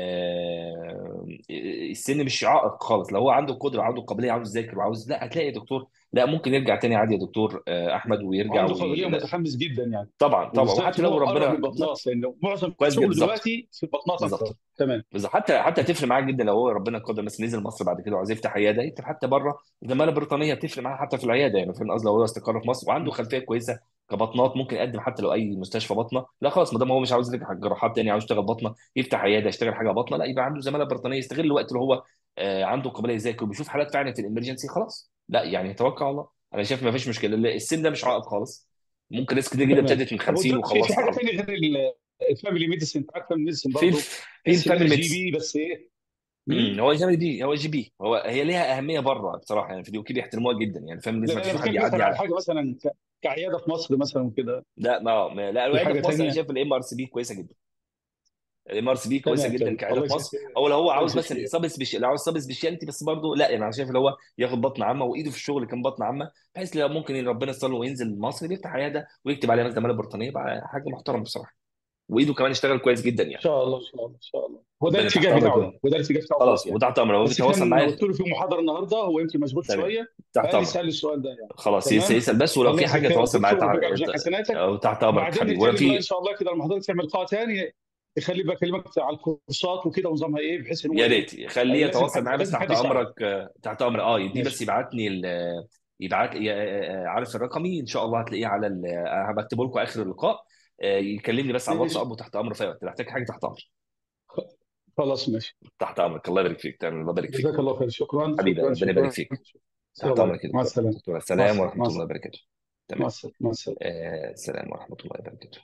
آه، السن مش عائق خالص لو هو عنده القدره عنده القابليه عاوز يذاكر وعاوز لا هتلاقي يا دكتور لا ممكن يرجع تاني عادي يا دكتور آه، احمد ويرجع وعنده وي... قابليه لا ومتحمس جدا يعني طبعا طبعا وبالذات وحتى ان لو هو قرب ربنا من البطنات بالظبط لانه معظم كويس جدا شغله بالظبط دلوقتي في البطنات اكتر بالظبط تمام بالظبط حتى حتى تفرق معاه جدا لو هو ربنا قدر مثلا نزل مصر بعد كده وعايز يفتح عياده يفتح حتى بره زماله بريطانيه بتفرق معاه حتى في العياده يعني فاهم قصدي لو هو استقر في مصر وعنده خلفيه كويسه كبطنات ممكن يقدم حتى لو اي مستشفى بطنه لا خلاص ما دام هو مش عاوز يرجع جراحات تاني عاوز يشتغل بطنه يفتح عياده يشتغل حاجه بطنه لا يبقى عنده زماله بريطانيه يستغل الوقت اللي هو آه، عنده قابليه يذاكر وبيشوف حالات فعلا في الامرجنسي خلاص لا يعني توكل على الله انا شايف ما فيش مشكله السن ده مش عائق خالص ممكن ناس كتير جدا تمام ابتدت من طب 50 قدامك في في وخلصت حاجه عرض ثانيه غير ال- الفاميلي ميديسن انت عارف الفاميلي ميديسن في برضه الف... في تحس انها الفاميلي جي ميديسن بي بس ايه مم؟ امم هو جي بي هو جي بي هو هي ليها اهميه بره بصراحه يعني في اليوكي بيحترموها جدا يعني فاهم لازم لا ما فيش انا واحد بتكلم مثلا يعدي على على حاجه مثلا ك- كعياده في مصر مثلا وكده لا ما ما- لا في الوحيده حاجه في مصر انا ثانيه شايف الام ار سي بي كويسه جدا الام ار سي بي كويسه تمام جدا تمام كعياده الله في يجزيك مصر او لو هو الله عاوز يجزيك مثلا خير سب سبيش لو عاوز سب سبيشاليتي بس برضه لا يعني انا شايف اللي هو ياخد بطن عامه وايده في الشغل كان بطن عامه بحيث لو ممكن ربنا يستر له وينزل مصر بيفتح عياده ويكتب عليها مثلا زماله بريطانيه بقى حاجه محترمه بصراحه وايده كمان اشتغل كويس جدا ان يعني شاء الله ان شاء الله ان شاء الله هو ده ربنا تحت الاتجاه امرك بتاعه و- يعني وده الاتجاه بتاعه خلاص خلاص يعني وتحت امرك هو بس بيتواصل كان معايا قلت له في محاضره النهارده هو يمكن مشغول تمام شويه تحت فقال لي امرك اسال السؤال ده يعني خلاص يس- تمام يسال بس ولو الله في يجزيك حاجه خير تواصل معايا دكتور تع... ويرجع ميزان حسناتك أو تحت امرك وبعدين حبيبي ولو نتكلم بقى ان في شاء الله كده المحاضره تعمل لقاء ثاني يخلي بكلمك على الكورسات وكده ونظامها ايه بحيث ان هو يا ايه ريت خليه لازم يتواصل حد معايا بس لازم تحت حد يساعده امرك آه، تحت امر اه يدي بس ماشي يبعتني ال... يبعت ي- آه، عارف الرقمي ان شاء الله هتلاقيه على ال... آه، هبكتبه لكم اخر اللقاء آه، يكلمني بس على ماشي الواتساب وتحت امر في أي وقت لو احتاج حاجه تحت امر خلاص ماشي تحت امرك الله يبارك فيك تمام الله يبارك فيك جزاك الله خير شكرا حبيبي شكرا ربنا يبارك شكرا فيك السلام تحت امرك عليكم يا مع دكتور السلامه دكتور مع السلام السلامه ورحمه مع الله السلامه وبركاته مع تمام السلامه مع السلامه آه، السلام ورحمه الله وبركاته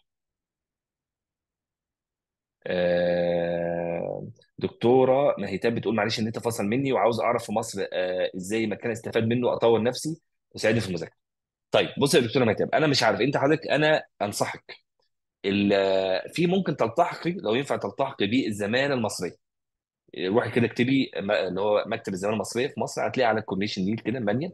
آه، دكتوره مهيتاب بتقول معلش النت فصل مني وعاوز اعرف في مصر آه، ازاي مكان استفاد منه اطور نفسي وساعدني في المذاكره طيب بص يا دكتوره مهيتاب انا مش عارف انت حضرتك انا انصحك ال- في ممكن تلتحقي لو ينفع تلتحقي بالزماله المصريه روحي كده اكتبي م- اللي هو مكتب الزماله المصريه في مصر هتلاقي على الكورنيشن نيل كده مانيال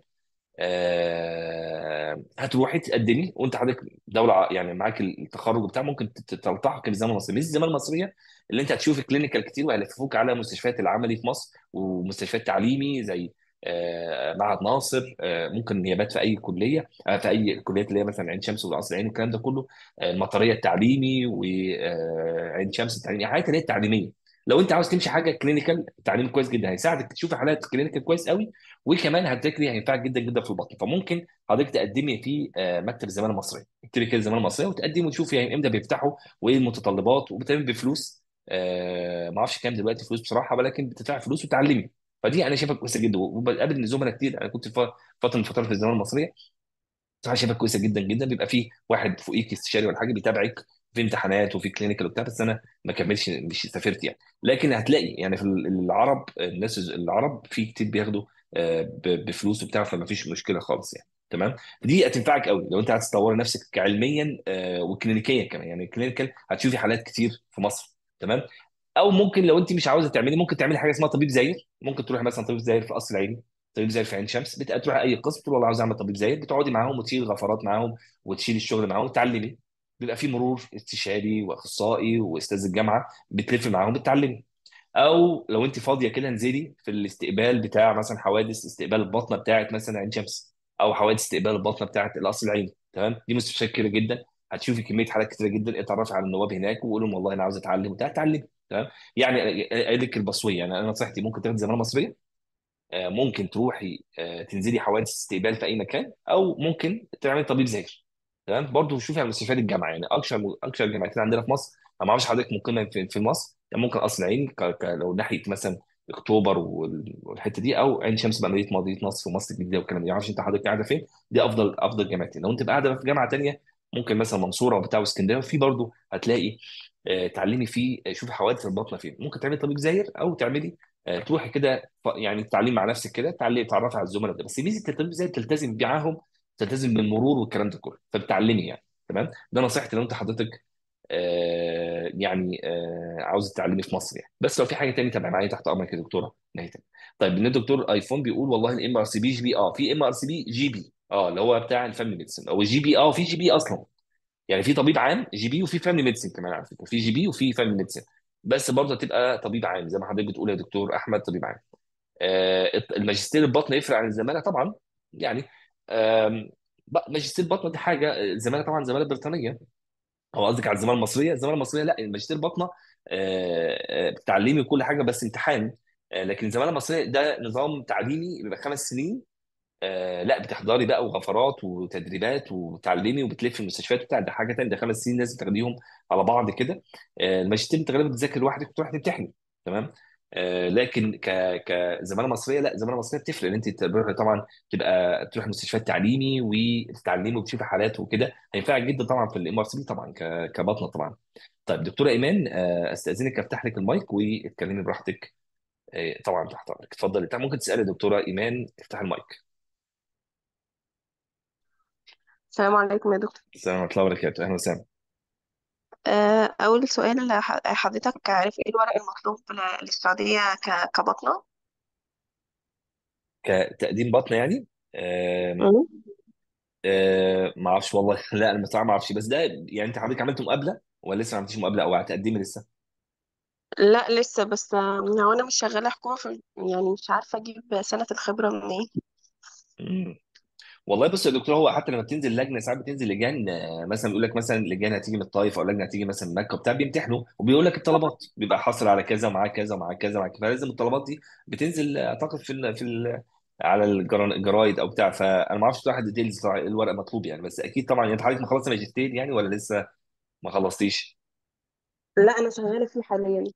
آه، هتروحي تقدمي وانت حضرتك دوله ع- يعني معاك التخرج بتاع ممكن تت- تلتحق بالزماله المصريه مش الزماله المصريه اللي انت هتشوف كلينيكال كتير وهيلففوك على مستشفيات العملي في مصر ومستشفيات تعليمي زي آه، معهد ناصر آه، ممكن نيابات في اي كليه آه، في اي كليات اللي هي مثلا عين شمس والقصر العيني والكلام ده كله آه، المطريه التعليمي وعين شمس التعليمي حاجات اللي هي التعليميه لو انت عاوز تمشي حاجه كلينيكال تعليم كويس جدا هيساعدك تشوف حالات كلينيكال كويس قوي وكمان هتذاكري هينفعك جدا جدا في البطن فممكن حضرتك تقدمي في آه، مكتب الزماله المصريه اكتبي كده الزماله المصريه وتقدمي وتشوفي يعني امتى بيفتحوا وايه المتطلبات وبتعمل بفلوس آه، ما اعرفش كام دلوقتي فلوس بصراحه ولكن بتدفع فلوس وتعلمي فدي انا شايفها كويسه جدا وبقابل زملاء كتير انا كنت في فتره من الفترات في الزماله المصريه بصراحه شايفها كويسه جدا جدا بيبقى في واحد فوقيك استشاري ولا حاجه بيتابعك في امتحانات وفي كلينيكال وبتاع بس انا ما كملش مش سافرت يعني لكن هتلاقي يعني في العرب الناس العرب في كتير بياخدوا آه، ب- بفلوس وبتاع فما فيش مشكله خالص يعني تمام دي هتنفعك قوي لو انت عايز تطور نفسك علميا آه، وكلينيكيا كمان يعني كلينيكال هتشوفي حالات كتير في مصر تمام او ممكن لو انت مش عاوزه تعملي ممكن تعملي حاجه اسمها طبيب زاير ممكن تروحي مثلا طبيب زاير في قصر العيني طبيب زاير في عين شمس بت- تروحي اي قسم تقول والله عاوز اعمل طبيب زاير بتقعدي معاهم وتشيل غفرات معاهم وتشيل الشغل معاهم وتعلمي بيبقى في مرور استشاري واخصائي واستاذ الجامعه بتلف معاهم بتعلمي او لو انت فاضيه كده انزلي في الاستقبال بتاع مثلا حوادث استقبال البطنه بتاعت مثلا عين شمس او حوادث استقبال البطنه بتاعت القصر العيني تمام دي مستشفيات كتيره جدا هتشوفي كميه حالات كتيره جدا اتعرفي على النواب هناك وقول لهم والله انا عاوز اتعلم وبتاع اتعلم تمام يعني قايل لك البصويه يعني انا نصيحتي ممكن تاخدي زماله مصريه آه، ممكن تروحي آه، تنزلي حوادث استقبال في اي مكان او ممكن تعملي طبيب زاير تمام برضه شوفي على مستشفيات الجامعه يعني اكثر اكثر الجامعتين عندنا في مصر انا ما اعرفش حضرتك مقيمه في في مصر يعني ممكن قصر العيني ك... ك... لو ناحيه مثلا اكتوبر وال- والحته دي او عين شمس بقى مدينه مدينه نصر ومصر الجديده والكلام ده ما اعرفش انت حضرتك قاعده فين دي افضل افضل جامعتين لو انت بقى قاعده في جامعه تانيه ممكن مثلا منصوره وبتاع اسكندريه في برضه هتلاقي آه، تعلمي فيه آه، شوفي حوادث البطنه فين ممكن تعملي طبيب زاير او تعملي آه، تروحي كده ف- يعني تتعلمي مع نفسك كده تعلمي تعرفي على الزملاء ده بس ميزه الطب زي تلتزم معاهم تلتزم بالمرور والكلام ده كله فبتعلمي يعني تمام ده نصيحتي لو انت حضرتك آه يعني آه عاوز تتعلمي في مصر يعني بس لو في حاجه تانية تابع معايا تحت امرك يا دكتوره نهيتم طيب ان الدكتور ايفون بيقول والله الام ار سي بي جي بي اه في ام ار سي بي جي بي اه اللي هو بتاع الفاميلي ميديسن او الجي بي اه في جي بي اصلا يعني في طبيب عام جي بي وفي فاميلي ميديسن كمان على فكره في جي بي وفي فاميلي ميديسن بس برضه هتبقى طبيب عام زي ما حضرتك بتقول يا دكتور احمد طبيب عام آه، الماجستير البطن يفرق عن الزماله طبعا يعني آم، بق- ماجستير البطن دي حاجه الزماله طبعا زماله بريطانيه هو قصدك على الزماله المصريه الزماله المصريه لا الماجستير بطنه آه، آه، بتعليمي وكل حاجه بس امتحان آه، لكن الزماله المصريه ده نظام تعليمي بيبقى خمس سنين آه لا بتحضري بقى وغفرات وتدريبات وتعلمي وبتلفي المستشفيات بتاع ده حاجه تانيه ده خمس سنين لازم تاخديهم على بعض كده آه الماجستير انت غالبا بتذاكر لوحدك وتروح تمتحني تمام آه لكن ك كزماله مصريه لا الزماله المصريه بتفرق ان انت تروحي طبعا تبقى تروح مستشفيات تعليمي وتتعلمي وتشوفي حالات وكده هينفعك جدا طبعا في الام ار سي طبعا ك... كبطنه طبعا طيب دكتوره ايمان آه استاذنك افتح لك المايك واتكلمي براحتك آه طبعا تحت امرك اتفضلي ممكن تسالي دكتوره ايمان افتح المايك السلام عليكم يا دكتور السلام ورحمة الله وبركاته أهلا وسهلا آه، أول سؤال ح- حضرتك عارف ايه الورق المطلوب ل- للسعودية ك- كبطنة؟ كتقديم بطن يعني آم، مم. آم، ما اعرفش والله لا انا بصراحه ما اعرفش بس ده يعني انت حضرتك عملت مقابله ولا لسه ما عملتيش مقابله او هتقدمي لسه لا لسه بس آه، هو أنا مش شغالة حكومة في يعني مش عارفة أجيب سنة الخبرة منين مم. والله بص يا دكتور هو حتى لما بتنزل لجنه ساعات بتنزل لجان آه، مثلا بيقول لك مثلا لجان هتيجي من الطائف او لجنه هتيجي مثلا من مكه وبتاع بيمتحنوا وبيقول لك الطلبات بيبقى حاصل على كذا ومعاه كذا ومعاه كذا ومعاه كذا فلازم الطلبات دي بتنزل آه، اعتقد في ال في ال على الجرا- الجرايد او بتاع فانا ما اعرفش بصراحه ديتيلز بتاع الورق مطلوب يعني بس اكيد طبعا انت حضرتك مخلصه ماجستير يعني ولا لسه ما خلصتيش لا أنا شغالة فيه حاليا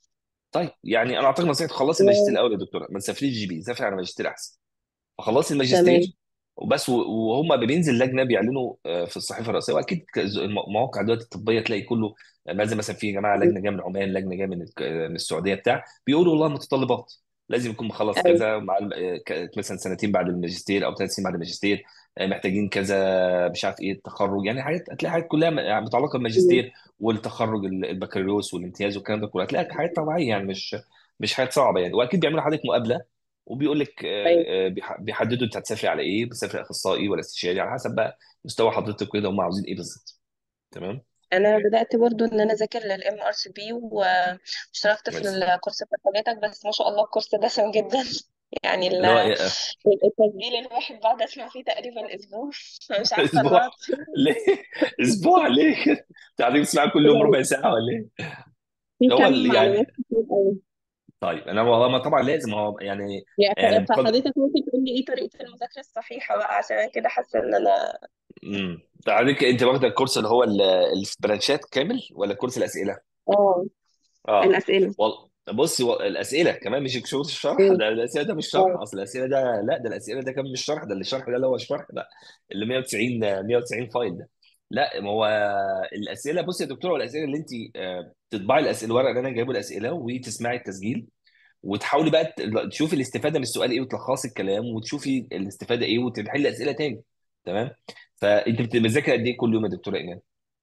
طيب يعني انا اعتقد نصيحتي خلصي الماجستير الاول يا دكتوره ما تسافريش جي بي سافري على ماجستير احسن فخلصي الماجستير تمام وبس و- وهم بينزل لجنه بيعلنوا آه، في الصحيفه الرئيسيه واكيد ك- الم- مواقع دلوقتي الطبيه تلاقي كله آه، مثلا مثلا في جماعه لجنه جايه من عمان لجنه جايه من الك- آه، من السعوديه بتاع بيقولوا والله متطلبات لازم يكون مخلص أيوة كذا مع ال- آه، ك- مثلا سنتين بعد الماجستير او ثلاث سنين بعد الماجستير آه، محتاجين كذا مش عارف ايه التخرج يعني حاجات هتلاقي حاجات كلها م- يعني متعلقه مم. بالماجستير والتخرج ال- البكالوريوس والامتياز والكلام ده كله هتلاقي حاجات طبيعيه يعني مش مش حاجات صعبه يعني واكيد بيعملوا حضرتك مقابله وبيقول لك أيوة آه، آه، بيح- بيحددوا انت هتسافري على ايه بتسافري اخصائي ولا استشاري على حسب بقى مستوى حضرتك كده هم عاوزين ايه بالظبط تمام انا بدات برضو ان انا اذاكر للام ار سي بي واشتركت في كويس الكورس بتاع حضرتك بس ما شاء الله الكورس دسم جدا يعني ال- اللي هو إيه، آه، التسجيل الواحد بقعد اسمع فيه تقريبا اسبوع مش عارفه انا اسبوع اقعد فين ليه اسبوع ليه كده تعالي تسمعي كل يوم ربع ساعه ولا ايه في هو كم ال- معلومات يعني كتير قوي طيب انا والله ما طبعا لازم هو يعني يعني يعني بقدر فحضرتك ممكن تقول لي ايه طريقه المذاكره الصحيحه بقى عشان انا كده حاسه ان انا امم حضرتك انت واخده الكورس اللي هو ال- البرانشات كامل ولا كورس الاسئله اه اه الاسئله والله بص هو الاسئله كمان مش شروط الشرح مم. ده الاسئله ده مش شرح اه اصل الاسئله ده لا ده الاسئله ده كمان مش شرح ده اللي الشرح ده اللي هو الشرح ده اللي 190 190 فايل ده لا ما هو الاسئله بص يا دكتور هو الاسئله اللي انت آه، تطبعي الاسئله الورق اللي انا جايبه الاسئله وتسمعي التسجيل وتحاولي بقى ت- تشوفي الاستفاده من السؤال ايه وتلخصي الكلام وتشوفي الاستفاده ايه وتحلي اسئله تاني تمام فانت بت- بتذاكر قد ايه كل يوم يا دكتوره ايمان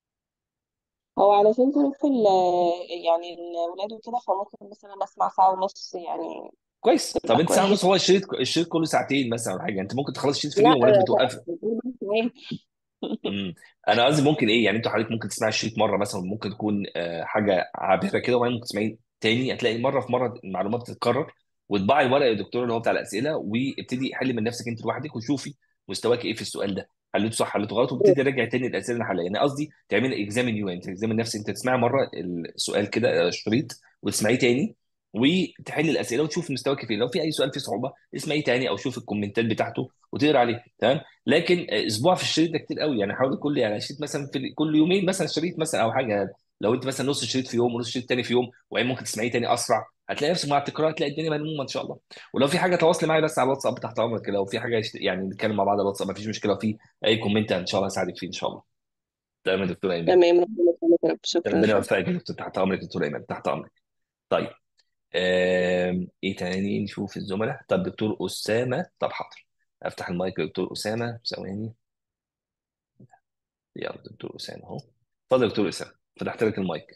هو علشان ظروف ال يعني الولاد وكده فممكن مثلا اسمع ساعه ونص يعني كويس طب تبقى انت ساعه ونص كويس هو الشريط الشريط كله ساعتين مثلا ولا حاجه انت ممكن تخلص الشريط في لا اليوم ولكن لا بتوقف تمام امم انا قصدي ممكن ايه يعني انت حضرتك ممكن تسمعي الشريط مره مثلا ممكن تكون آه، حاجه عابره كده وبعدين ممكن تسمعيه تاني هتلاقي مره في مره المعلومات بتتكرر وطبعي الورق يا دكتور اللي هو بتاع الاسئله وابتدي حل من نفسك انت لوحدك وشوفي مستواك ايه في السؤال ده حليته صح حليته غلط وبتدي راجع تاني الاسئله اللي حلها يعني قصدي تعملي اكزامين يو انت اكزامين نفسك انت تسمعي مره السؤال كده آه، شريط وتسمعيه تاني وتحلي الاسئله وتشوفي مستواك فين لو في اي سؤال فيه صعوبه اسمعيه تاني او شوفي الكومنتات بتاعته وتقرا عليه تمام لكن اسبوع في الشريط ده كتير قوي يعني حاول كل يعني شريط مثلا في كل يومين مثلا شريط مثلا او حاجه لو انت مثلا نص شريط في يوم ونص شريط تاني في يوم وبعدين ممكن تسمعيه تاني اسرع هتلاقي نفسك مع التكرار هتلاقي الدنيا ملمومه ان شاء الله ولو في حاجه تواصلي معايا بس على الواتساب تحت امرك لو في حاجه يشت... يعني نتكلم مع بعض على الواتساب مفيش مشكله في اي كومنت ان شاء الله هساعدك فيه ان شاء الله تمام يا دكتور ايمن تمام ربنا يكرمك يا رب شكرا ربنا شكرا يوفقك يا دكتور تحت امرك يا دكتور ايمن تحت امرك طيب آم، ايه تاني نشوف الزملاء طب دكتور اسامه طب حاضر افتح المايك يا دكتور اسامه ثواني يلا دكتور اسامه اهو اتفضل يا دكتور اسامه فتحت لك المايك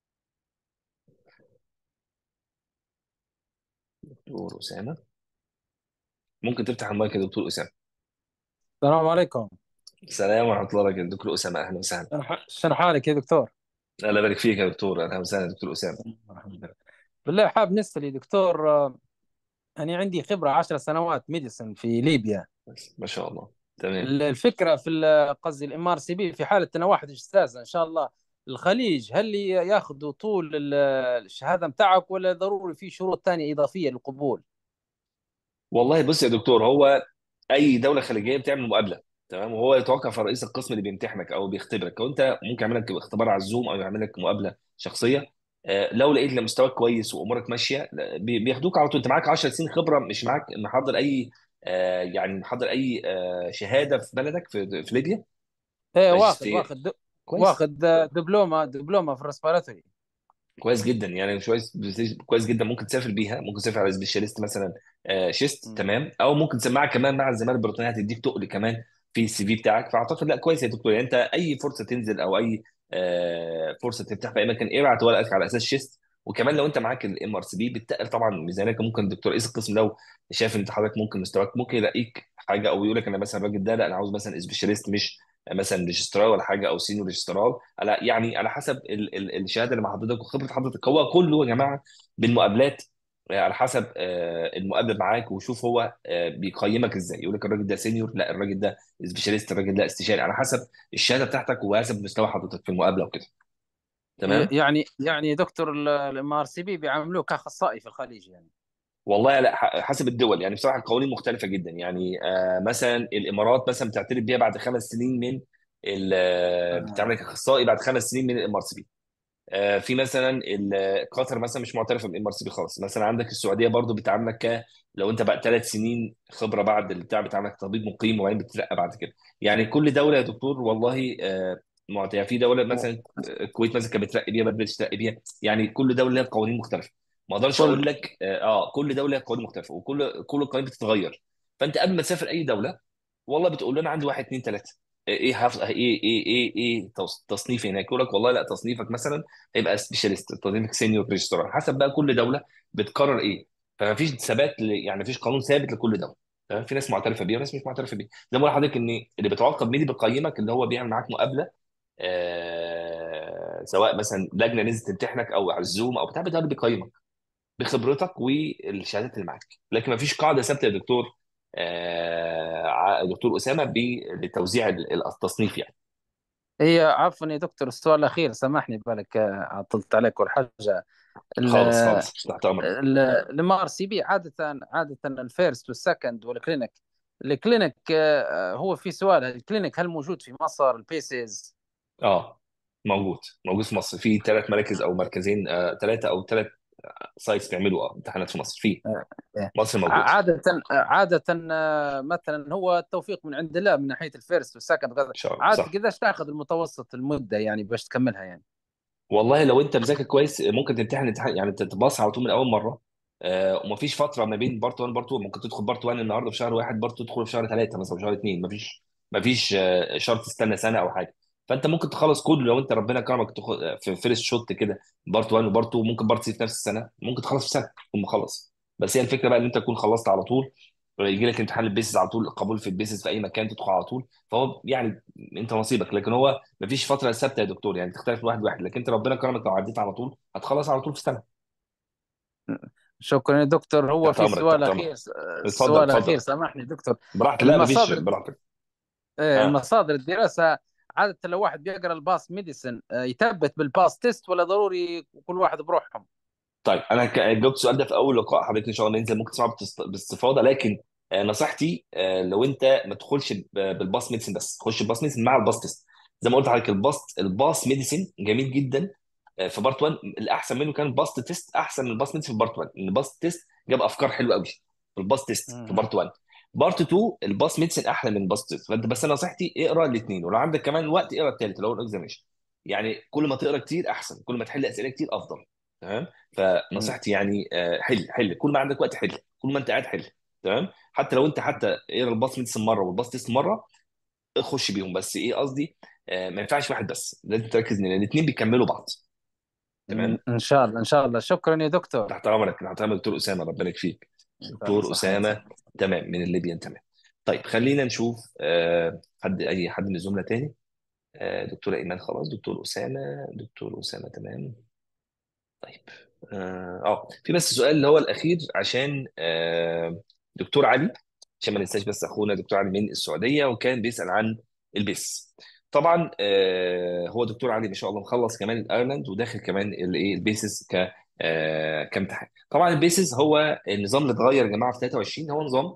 دكتور اسامه ممكن تفتح المايك يا دكتور اسامه السلام عليكم السلام ورحمه الله وبركاته دكتور اسامه اهلا وسهلا شنو ح- شنو حالك يا دكتور؟ الله يبارك فيك يا دكتور اهلا وسهلا دكتور اسامه الحمد لله بالله حاب نسأل يا دكتور آه، أنا عندي خبرة عشر سنوات ميديسن في ليبيا بس ما شاء الله تمام ال- الفكرة في ال- قصدي الام ار سي بي في حالة أنا واحد أستاذ إن شاء الله الخليج هل ي- ياخذوا طول ال- الشهادة متاعك ولا ضروري في شروط ثانية إضافية للقبول؟ والله بص يا دكتور هو اي دوله خليجيه بتعمل مقابله تمام وهو يتوقف على رئيس القسم اللي بيمتحنك او بيختبرك وانت ممكن يعمل لك اختبار على الزوم او يعمل لك مقابله شخصيه آه، لو لقيت ان مستواك كويس وامورك ماشيه لا، بي- بياخدوك على طول انت معاك 10 سنين خبره مش معاك محضر اي آه، يعني محضر اي آه، شهاده في بلدك في في ليبيا إيه واخذ ماجستير واخذ د- كويس واخذ آه، دبلومة دبلومة في الرسبيراتوري كويس جدا يعني كويس كويس جدا ممكن تسافر بيها ممكن تسافر على سبيشاليست مثلا آه، شيست تمام او ممكن تسمعها كمان مع الزماله البريطانيه هتديك تقل كمان في السي في بتاعك فاعتقد لا كويس يا دكتور يعني انت اي فرصه تنزل او اي آه، فرصه تفتح في اي مكان ابعت ورقك على اساس شيست وكمان لو انت معاك الام ار سي بي بتقل طبعا ميزانيتك ممكن الدكتور رئيس القسم لو شايف ان انت حضرتك ممكن مستواك ممكن يلاقيك حاجه او يقول لك انا مثلا الراجل ده لا انا عاوز مثلا سبيشاليست مش مثلا ريجسترار ولا حاجه او سينيور ريجسترار لا يعني على حسب ال ال الشهاده اللي مع حضرتك وخبره حضرتك هو كله يا جماعه بالمقابلات آه، على حسب آه، المقابل معاك وشوف هو آه، بيقيمك ازاي يقول لك الراجل ده سينيور لا الراجل ده سبيشاليست الراجل ده استشاري على حسب الشهاده بتاعتك وحسب مستوى حضرتك في المقابله وكده تمام يعني يعني دكتور الام ار سي بي بيعاملوه كاخصائي في الخليج يعني والله لا ح- حسب الدول يعني بصراحه القوانين مختلفه جدا يعني آه مثلا الامارات مثلا بتعترف بيها بعد خمس سنين من ال- آه، بتعمل لك اخصائي بعد خمس سنين من الام ار سي بي آه، في مثلا ال- قطر مثلا مش معترفه بالام ار سي بي خالص مثلا عندك السعوديه برضو بتعاملك ك لو انت بقى ثلاث سنين خبره بعد البتاع بتعاملك طبيب مقيم وبعدين بتترقى بعد كده يعني كل دوله يا دكتور والله آه، معت- يعني في دوله مثلا الكويت مثلا كانت بترقي بيها ما بترقي بيها يعني كل دوله لها قوانين مختلفه ما اقدرش اقول كل لك اه آه، كل دوله لها قوانين مختلفه وكل كل القوانين بتتغير فانت قبل ما تسافر اي دوله والله بتقول له انا عندي واحد اثنين ثلاثه ايه حف... ايه ايه ايه ايه تص- تصنيفي هناك يقول لك والله لا تصنيفك مثلا هيبقى سبيشاليست تصنيفك سينيور ريجسترار حسب بقى كل دوله بتقرر ايه فما فيش ثبات ل... يعني ما فيش قانون ثابت لكل دوله تمام في ناس معترفه بيه وناس مش معترفه بيه زي ما بقول لحضرتك ان اللي بيتوقف مين اللي بيقيمك اللي هو بيعمل معاك مقابله آه... سواء مثلا لجنه نزلت تمتحنك او على الزوم او بتاع ده اللي بيقيمك بخبرتك والشهادات اللي معاك لكن ما فيش قاعده ثابته يا دكتور آه... ع- دكتور اسامه ب- لتوزيع ال- التصنيف يعني هي عفوا يا دكتور السؤال الاخير سامحني بالك آه، عطلت عليك ولا حاجه خالص خالص تحت امرك الام ار سي بي عاده عاده الفيرست والسكند والكلينيك الكلينيك آه، هو في سؤال الكلينيك هل موجود في مصر البيسز اه موجود موجود في مصر في ثلاث مراكز او مركزين ثلاثه او ثلاث سايتس بيعملوا اه امتحانات في مصر في مصر موجود عادة عادة آه، مثلا هو التوفيق من عند الله من ناحية الفيرست والسكند ان شاء الله عادة صح قديش تاخذ المتوسط المدة يعني باش تكملها يعني والله لو انت مذاكر كويس ممكن تمتحن امتحان يعني تتباص على طول من اول مره آه ومفيش فتره ما بين بارت 1 بارت 2 ممكن تدخل بارت 1 النهارده في شهر واحد بارت 2 تدخل في شهر ثلاثه مثلا في شهر اثنين مفيش مفيش آه شرط تستنى سنه او حاجه فانت ممكن تخلص كله لو انت ربنا كرمك تاخد في فيرست شوت كده بارت 1 وبارت 2 ممكن بارت 3 في نفس السنه ممكن تخلص في سنه تكون مخلص بس هي الفكره بقى ان انت تكون خلصت على طول يجي لك امتحان البيسز على طول قبول في البيسز في اي مكان تدخل على طول فهو يعني انت نصيبك لكن هو مفيش فتره ثابته يا دكتور يعني تختلف من واحد واحد لكن انت ربنا كرمك لو عديت على طول هتخلص على طول في سنه شكرا يا دكتور هو تحت في امرك سؤال تحت اخير امرك اتفضل السؤال الاخير اتفضل سامحني دكتور براحتك لا مفيش المصادر براحتك إيه، ها المصادر الدراسة عادة لو واحد بيقرا الباس ميديسن آه، يثبت بالباس تيست ولا ضروري كل واحد بروحهم طيب انا ك- جاوبت السؤال ده في اول لقاء حضرتك ان شاء الله ننزل ممكن تسمعه باست- باستفاضه لكن آه، نصيحتي آه، لو انت ما تدخلش ب- بالباس ميديسن بس خش الباس ميديسن مع الباس تيست زي ما قلت لحضرتك الباس الباس ميديسن جميل جدا آه، في بارت 1 الاحسن منه كان الباس تيست احسن من الباس ميديسن في بارت 1 لان الباس تيست جاب افكار حلوه قوي في الباس تيست في مم. بارت 1 بارت 2 الباس ميديسن احلى من الباس تيست فانت بس انا نصيحتي اقرا الاثنين ولو عندك كمان وقت اقرا الثالث اللي هو الاكزاميشن يعني كل ما تقرا كتير احسن كل ما تحل اسئله كتير افضل تمام مم. فنصيحتي يعني آه، حل حل كل ما عندك وقت حل كل ما انت قاعد حل تمام حتى لو انت حتى اقرا الباص ميديسن مره والباص تيست مره خش بيهم بس ايه قصدي آه، ما ينفعش واحد بس لازم تركز ان الاثنين بيكملوا بعض تمام ان شاء الله ان شاء الله شكرا يا دكتور تحت امرك تحت امرك دكتور اسامه ربنا يكفيك ان شاء الله دكتور صحة اسامه تمام من الليبيان تمام طيب خلينا نشوف آه، حد اي حد من الزملاء تاني آه، دكتوره ايمان خلاص دكتور اسامه دكتور اسامه تمام طيب اه آه، في بس سؤال اللي هو الاخير عشان آه دكتور علي عشان ما ننساش بس اخونا دكتور علي من السعوديه وكان بيسال عن البيس طبعا آه هو دكتور علي ما شاء الله مخلص كمان الايرلاند وداخل كمان الايه البيسز ك آه كامتحان طبعا البيسز هو النظام اللي اتغير يا جماعه في 23 هو نظام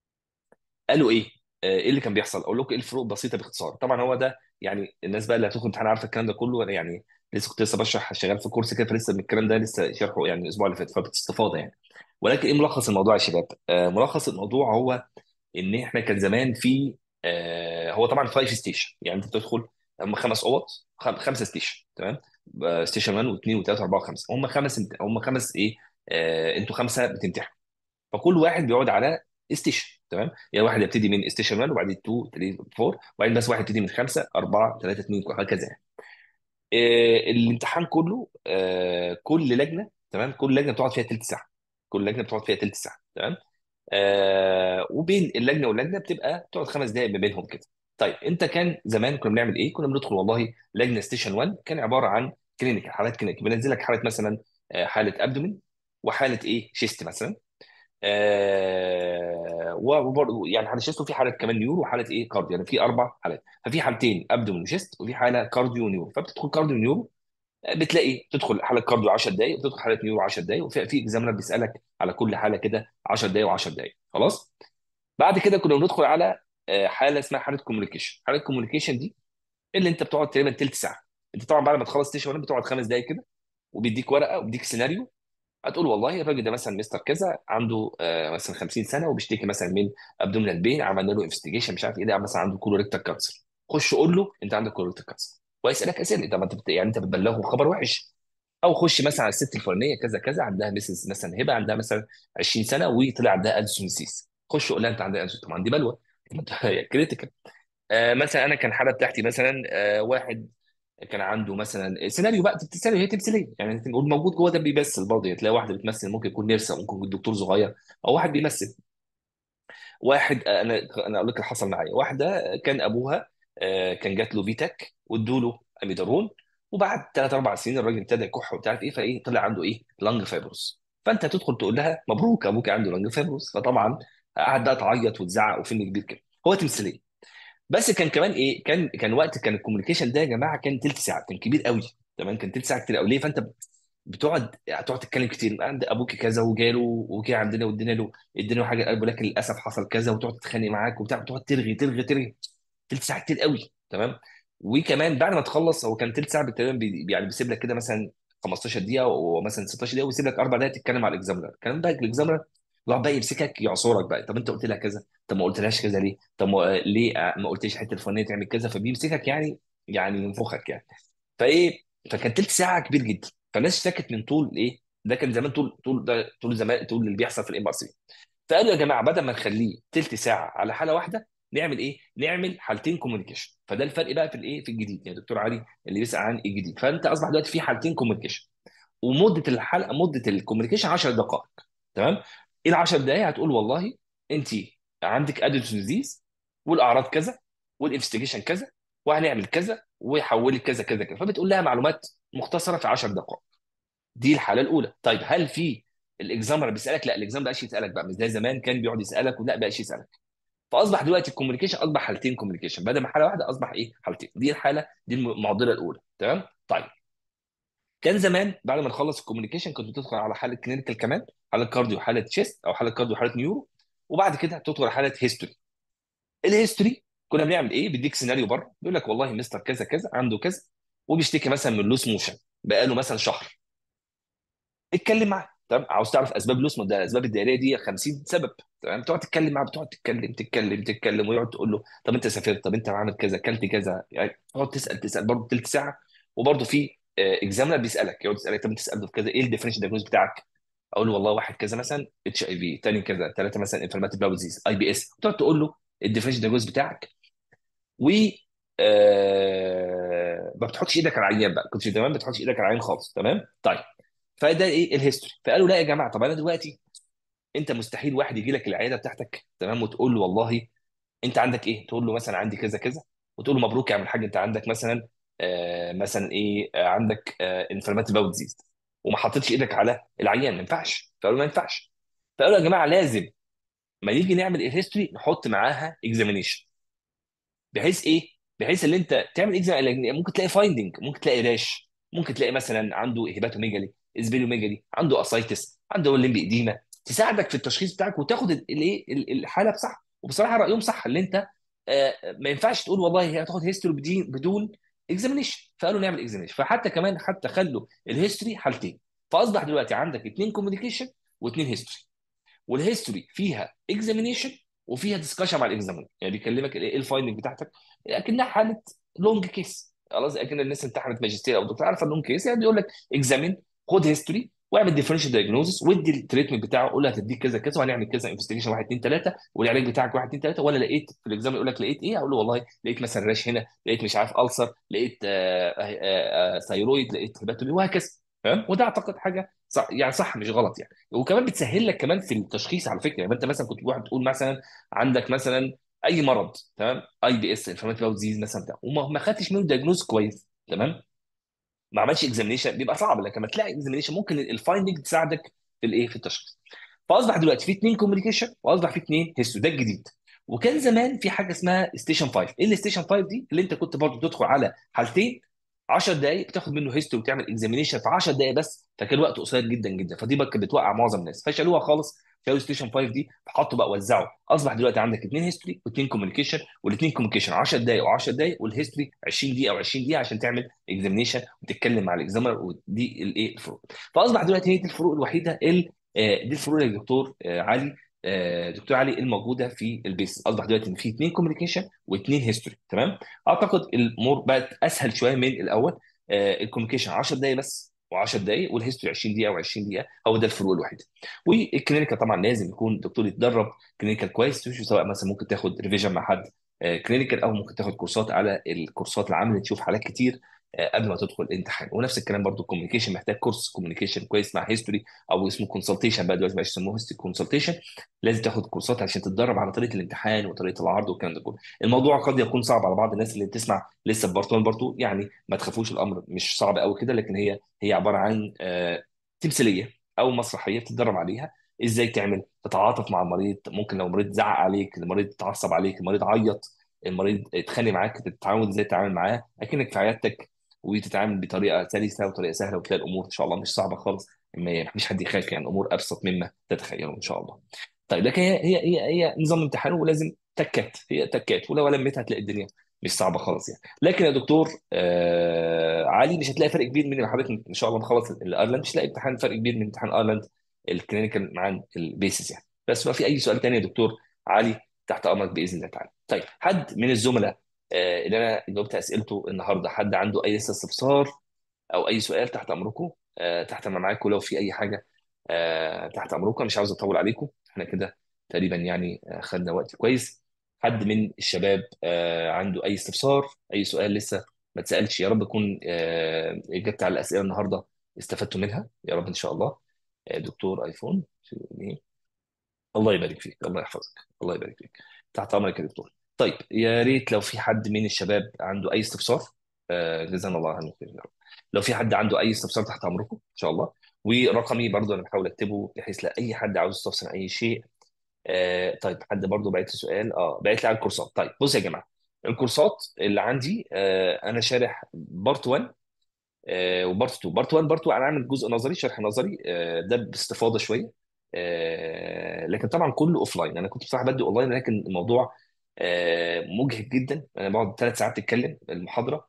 قالوا ايه؟ آه، ايه اللي كان بيحصل؟ اقول لكم ايه الفروق بسيطه باختصار، طبعا هو ده يعني الناس بقى اللي هتدخل امتحان عارفه الكلام ده كله انا يعني لسه كنت لسه بشرح شغال في كورس كده فلسه من الكلام ده لسه شرحه يعني الاسبوع اللي فات فباستفاضه يعني ولكن ايه ملخص الموضوع يا شباب؟ آه ملخص الموضوع هو ان احنا كان زمان في آه هو طبعا فايف ستيشن يعني انت بتدخل هم خمس اوض خم- خمسه ستيشن تمام آه، ستيشن 1 و2 و3 و4 و5 هم خمس هم خمس ايه آه انتوا خمسه بتمتحنوا فكل واحد بيقعد على ستيشن تمام يعني واحد يبتدي من ستيشن 1 وبعدين 2 3 4 وبعدين بس واحد يبتدي من 5 4 3 2 وهكذا يعني آه، الامتحان كله آه، كل لجنه تمام كل لجنه بتقعد فيها تلت ساعه كل لجنه بتقعد فيها تلت ساعه تمام آه وبين اللجنه واللجنه بتبقى تقعد خمس دقائق ما بينهم كده طيب انت كان زمان كنا بنعمل ايه كنا بندخل والله لجنه ستيشن 1 كان عباره عن كلينيك حالات كلينيك بنزل لك حاله مثلا آه، حاله ابدومين وحاله ايه شيست مثلا آه وبرضه يعني حاله شيست وفي حاله كمان نيورو وحاله ايه كارديو يعني في اربع حالات ففي حالتين ابدومين وشيست وفي حاله كارديو ونيورو فبتدخل كارديو ونيورو بتلاقي تدخل حاله كارديو 10 دقائق وتدخل حاله نيورو 10 دقائق وفي في اكزامنر بيسالك على كل حاله كده 10 دقائق و10 دقائق خلاص بعد كده كنا بندخل على آه، حاله اسمها حاله كوميونيكيشن حاله الكوميونيكيشن دي اللي انت بتقعد تقريبا تلت ساعه انت طبعا بعد ما تخلص ستيشن بتقعد خمس دقائق كده وبيديك ورقه وبيديك سيناريو هتقول والله الراجل ده مثلا مستر كذا عنده آه، مثلا 50 سنه وبيشتكي مثلا من ابدومينال بين عملنا له انفستيجيشن مش عارف ايه ده مثلا عنده كولوريكتال كانسر خش قول له انت عندك كولوريكتال كانسر ويسالك اسئله طب ما انت بت- يعني انت بتبلغه خبر وحش او خش مثلا على الست الفلانيه كذا كذا عندها مسز مثلا هبه عندها مثلا 20 سنه وطلع عندها ادسون سيس خش قول لها انت عندك ادسون طبعا دي بلوى كريتيكال آه مثلا انا كان الحاله بتاعتي مثلا آه واحد كان عنده مثلا سيناريو بقى سيناريو هي تمثيليه يعني نقول موجود جوه ده بيمثل برضه تلاقي واحده بتمثل ممكن يكون نيرسه ممكن يكون دكتور صغير او واحد بيمثل واحد انا انا اقول لك اللي حصل معايا واحده كان ابوها آه، كان جات له فيتاك وادوا له اميدارون وبعد ثلاث اربع سنين الراجل ابتدى يكح وبتاع عارف ايه فايه طلع عنده ايه لانج فايبروس فانت تدخل تقول لها مبروك ابوك عنده لانج فايبروس فطبعا قعد بقى تعيط وتزعق وفيلم كبير كده هو تمثيليه بس كان كمان ايه كان كان وقت كان الكوميونيكيشن ده يا جماعه كان تلت ساعه كان كبير قوي تمام كان تلت ساعه كتير قوي ليه فانت بتقعد هتقعد تتكلم كتير عند ابوك كذا وجاله وجه عندنا وادينا له ادينا له حاجه قلبه لكن للاسف حصل كذا وتقعد تتخانق معاك وبتاع بتقعد ترغي ترغي ترغي تلت ساعه كتير قوي تمام وكمان بعد ما تخلص هو كان تلت ساعه تقريبا بي- يعني بيسيب لك كده مثلا 15 دقيقه ومثلا 16 دقيقه ويسيب لك اربع دقائق تتكلم على الاكزامنر الكلام بقى الاكزامنر يقعد بقى يمسكك يعصرك بقى طب انت قلت لها كذا طب ما قلتلهاش كذا ليه طب ما ليه ما قلتليش الحته الفلانيه تعمل كذا فبيمسكك يعني يعني ينفخك يعني فايه فكان تلت ساعه كبير جدا فالناس اشتكت من طول ايه ده كان زمان طول طول ده طول زمان طول اللي بيحصل في الام ار سي فقالوا يا جماعه بدل ما نخليه تلت ساعه على حاله واحده نعمل ايه؟ نعمل حالتين كوميونيكيشن فده الفرق بقى في الايه في الجديد يعني دكتور علي اللي بيسال عن الجديد فانت اصبح دلوقتي في حالتين كوميونيكيشن ومده الحلقه مده الكوميونيكيشن 10 دقائق تمام؟ ايه ال 10 دقائق هتقول والله انت عندك ادلت ديزيز والاعراض كذا والانفستيجيشن كذا وهنعمل كذا ويحولك كذا كذا كذا فبتقول لها معلومات مختصره في 10 دقائق دي الحاله الاولى طيب هل في الاكزامر بيسالك لا الاكزام بقاش يسالك بقى مش زي زمان كان بيقعد يسالك ولا بقاش يسالك فاصبح دلوقتي الكوميونيكيشن اصبح حالتين كوميونيكيشن بدل ما حاله واحده اصبح ايه حالتين دي الحاله دي المعضله الاولى تمام طيب كان زمان بعد ما نخلص الكوميونيكيشن كنت بتدخل على حاله كلينيكال كمان حاله كارديو حاله تشيست او حاله كارديو حاله نيورو وبعد كده تدخل على حاله هيستوري الهيستوري كنا بنعمل ايه بيديك سيناريو بره بيقول لك والله مستر كذا كذا عنده كذا وبيشتكي مثلا من لوس موشن بقاله مثلا شهر اتكلم معاه تمام عاوز تعرف اسباب لوس ده الاسباب الدائريه دي 50 سبب تمام تقعد تتكلم معاه بتقعد تتكلم تتكلم تتكلم ويقعد تقول له طب انت سافرت طب انت عامل كذا اكلت كذا يعني تقعد تسال تسال برضه ثلث ساعه وبرضه في اكزامنر بيسالك يقعد يسالك طب انت تساله في كذا ايه الديفرنشال دايجنوز بتاعك اقول له والله واحد كذا مثلا اتش اي في ثاني كذا ثلاثه مثلا انفلاماتيف باول ديزيز اي بي اس تقعد تقول له الديفرنشال دايجنوز بتاعك و آه... ما بتحطش ايدك على العيان بقى كنت زمان ما بتحطش ايدك على العيان خالص تمام طيب فده ايه الهيستوري فقالوا لا يا جماعه طب انا دلوقتي انت مستحيل واحد يجي لك العياده بتاعتك تمام وتقول له والله انت عندك ايه تقول له مثلا عندي كذا كذا وتقول له مبروك يا عم الحاج انت عندك مثلا آه مثلا ايه آه عندك آه انفلاماتيف باول ديزيز وما حطيتش ايدك على العيان ما ينفعش فقالوا ما ينفعش فقالوا يا جماعه لازم ما نيجي نعمل الهيستوري نحط معاها اكزامينيشن بحيث ايه بحيث ان انت تعمل اكزام ممكن تلاقي فايندنج ممكن تلاقي راش ممكن تلاقي مثلا عنده هيباتوميجالي اسبيلوميجالي عنده اسايتس عنده ليمبي اديما تساعدك في التشخيص بتاعك وتاخد الايه الحاله بصح وبصراحه رايهم صح اللي انت آه ما ينفعش تقول والله هي هتاخد هيستوري بدين بدون اكزامينيشن فقالوا نعمل اكزامينيشن فحتى كمان حتى خلوا الهيستوري حالتين فاصبح دلوقتي عندك اثنين كوميونيكيشن واثنين هيستوري والهيستوري فيها اكزامينيشن وفيها ديسكشن مع الاكزامينر يعني بيكلمك ايه الفايندنج بتاعتك اكنها حاله لونج كيس خلاص اكن الناس امتحنت ماجستير او دكتور عارفه اللونج كيس يعني بيقول لك اكزامين خد هيستوري واعمل ديفرنشال دايجنوزس وادي التريتمنت بتاعه قول له هتديك كذا كذا وهنعمل كذا انفستيجيشن 1 2 3 والعلاج بتاعك 1 2 3 ولا لقيت في الاكزام يقول لك لقيت ايه اقول له والله لقيت مثلا راش هنا لقيت مش عارف ألسر لقيت آه، آه، آه، ثايرويد لقيت هيباتومي وهكذا تمام وده اعتقد حاجه صح يعني صح مش غلط يعني وكمان بتسهل لك كمان في التشخيص على فكره يعني انت مثلا كنت واحد تقول مثلا عندك مثلا اي مرض تمام اي بي اس انفلاماتوري باول ديزيز مثلا بتاع وما ما خدتش منه دايجنوز كويس تمام ما عملش اكزامينيشن بيبقى صعب لكن لما تلاقي اكزامينيشن ممكن الفايندنج تساعدك في الايه في التشخيص فاصبح دلوقتي في اثنين كوميونيكيشن واصبح في اثنين هيستو ده الجديد وكان زمان في حاجه اسمها ستيشن 5 ايه الستيشن 5 دي اللي انت كنت برضه تدخل على حالتين 10 دقائق بتاخد منه هيستوري وتعمل اكزامينيشن في 10 دقائق بس فكان وقت قصير جدا جدا فدي بقى كانت بتوقع معظم الناس فشالوها خالص شالوا ستيشن 5 دي فحطوا بقى وزعوا اصبح دلوقتي عندك اثنين هيستوري واثنين كوميونيكيشن والاثنين كوميونيكيشن 10 دقائق و10 دقائق والهيستوري 20 دقيقه و20 دقيقه عشان تعمل اكزامينيشن وتتكلم مع الاكزامر ودي الايه الفروق فاصبح دلوقتي هي دي الفروق الوحيده ال آه، دي الفروق يا دكتور آه، علي آه، دكتور علي الموجوده في البيس اصبح دلوقتي ان في اثنين كوميونيكيشن واثنين هيستوري تمام اعتقد الامور بقت اسهل شويه من الاول الكوميونيكيشن 10 دقائق بس و10 دقائق والهيستوري 20 دقيقه و20 دقيقه هو ده الفروق الوحيده والكلينيكال طبعا لازم يكون دكتور يتدرب كلينيكال كويس تشوف سواء مثلا ممكن تاخد ريفيجن مع حد كلينيكال او ممكن تاخد كورسات على الكورسات العامه تشوف حالات كتير آه، قبل ما تدخل الامتحان ونفس الكلام برضو الكوميونيكيشن محتاج كورس كوميونيكيشن كويس مع هيستوري او اسمه كونسلتيشن بقى دلوقتي بقى يسموه هيستوري كونسلتيشن لازم تاخد كورسات عشان تتدرب على طريقه الامتحان وطريقه العرض والكلام ده كله الموضوع قد يكون صعب على بعض الناس اللي بتسمع لسه في بارت 1 بارت 2 يعني ما تخافوش الامر مش صعب قوي كده لكن هي هي عباره عن آه، تمثيليه او مسرحيه بتتدرب عليها ازاي تعمل تتعاطف مع المريض ممكن لو المريض زعق عليك المريض اتعصب عليك المريض عيط المريض اتخانق معاك تتعود ازاي تتعامل معاه اكنك في عيادتك وتتعامل بطريقه سلسه وطريقه سهله وتلاقي الامور ان شاء الله مش صعبه خالص ما فيش حد يخاف يعني الامور ابسط مما تتخيلوا ان شاء الله طيب لكن هي هي هي, هي نظام امتحان ولازم تكات هي تكات ولو لميتها هتلاقي الدنيا مش صعبه خالص يعني لكن يا دكتور آه علي مش هتلاقي فرق كبير من حضرتك ان شاء الله نخلص الايرلاند مش هتلاقي امتحان فرق كبير من امتحان ايرلاند الكلينيكال مع البيسز يعني بس لو في اي سؤال تاني يا دكتور علي تحت امرك باذن الله تعالى طيب حد من الزملاء آه، اللي انا جاوبت اسئلته النهارده حد عنده اي لسه استفسار او اي سؤال تحت امركم آه، تحت ما معاكم لو في اي حاجه آه، تحت امركم مش عاوز اطول عليكم احنا كده تقريبا يعني آه، خدنا وقت كويس حد من الشباب آه، عنده اي استفسار اي سؤال لسه ما اتسالش يا رب اكون آه، اجبت على الاسئله النهارده استفدتوا منها يا رب ان شاء الله آه، دكتور ايفون الله يبارك فيك الله يحفظك الله يبارك فيك تحت امرك يا دكتور طيب يا ريت لو في حد من الشباب عنده اي استفسار آه، جزانا الله عنه خير يا رب لو في حد عنده اي استفسار تحت امركم ان شاء الله ورقمي برضو انا بحاول اكتبه بحيث لا اي حد عاوز يستفسر عن اي شيء آه طيب حد برضو بعت لي سؤال اه بعت لي على الكورسات طيب بص يا جماعه الكورسات اللي عندي آه انا شارح بارت 1 آه وبارت 2 بارت 1 بارت 2 انا عامل جزء نظري شرح نظري آه ده باستفاضه شويه آه لكن طبعا كله اوف لاين انا كنت بصراحه بدي اونلاين لكن الموضوع آه مجهد جدا انا بقعد ثلاث ساعات تتكلم المحاضره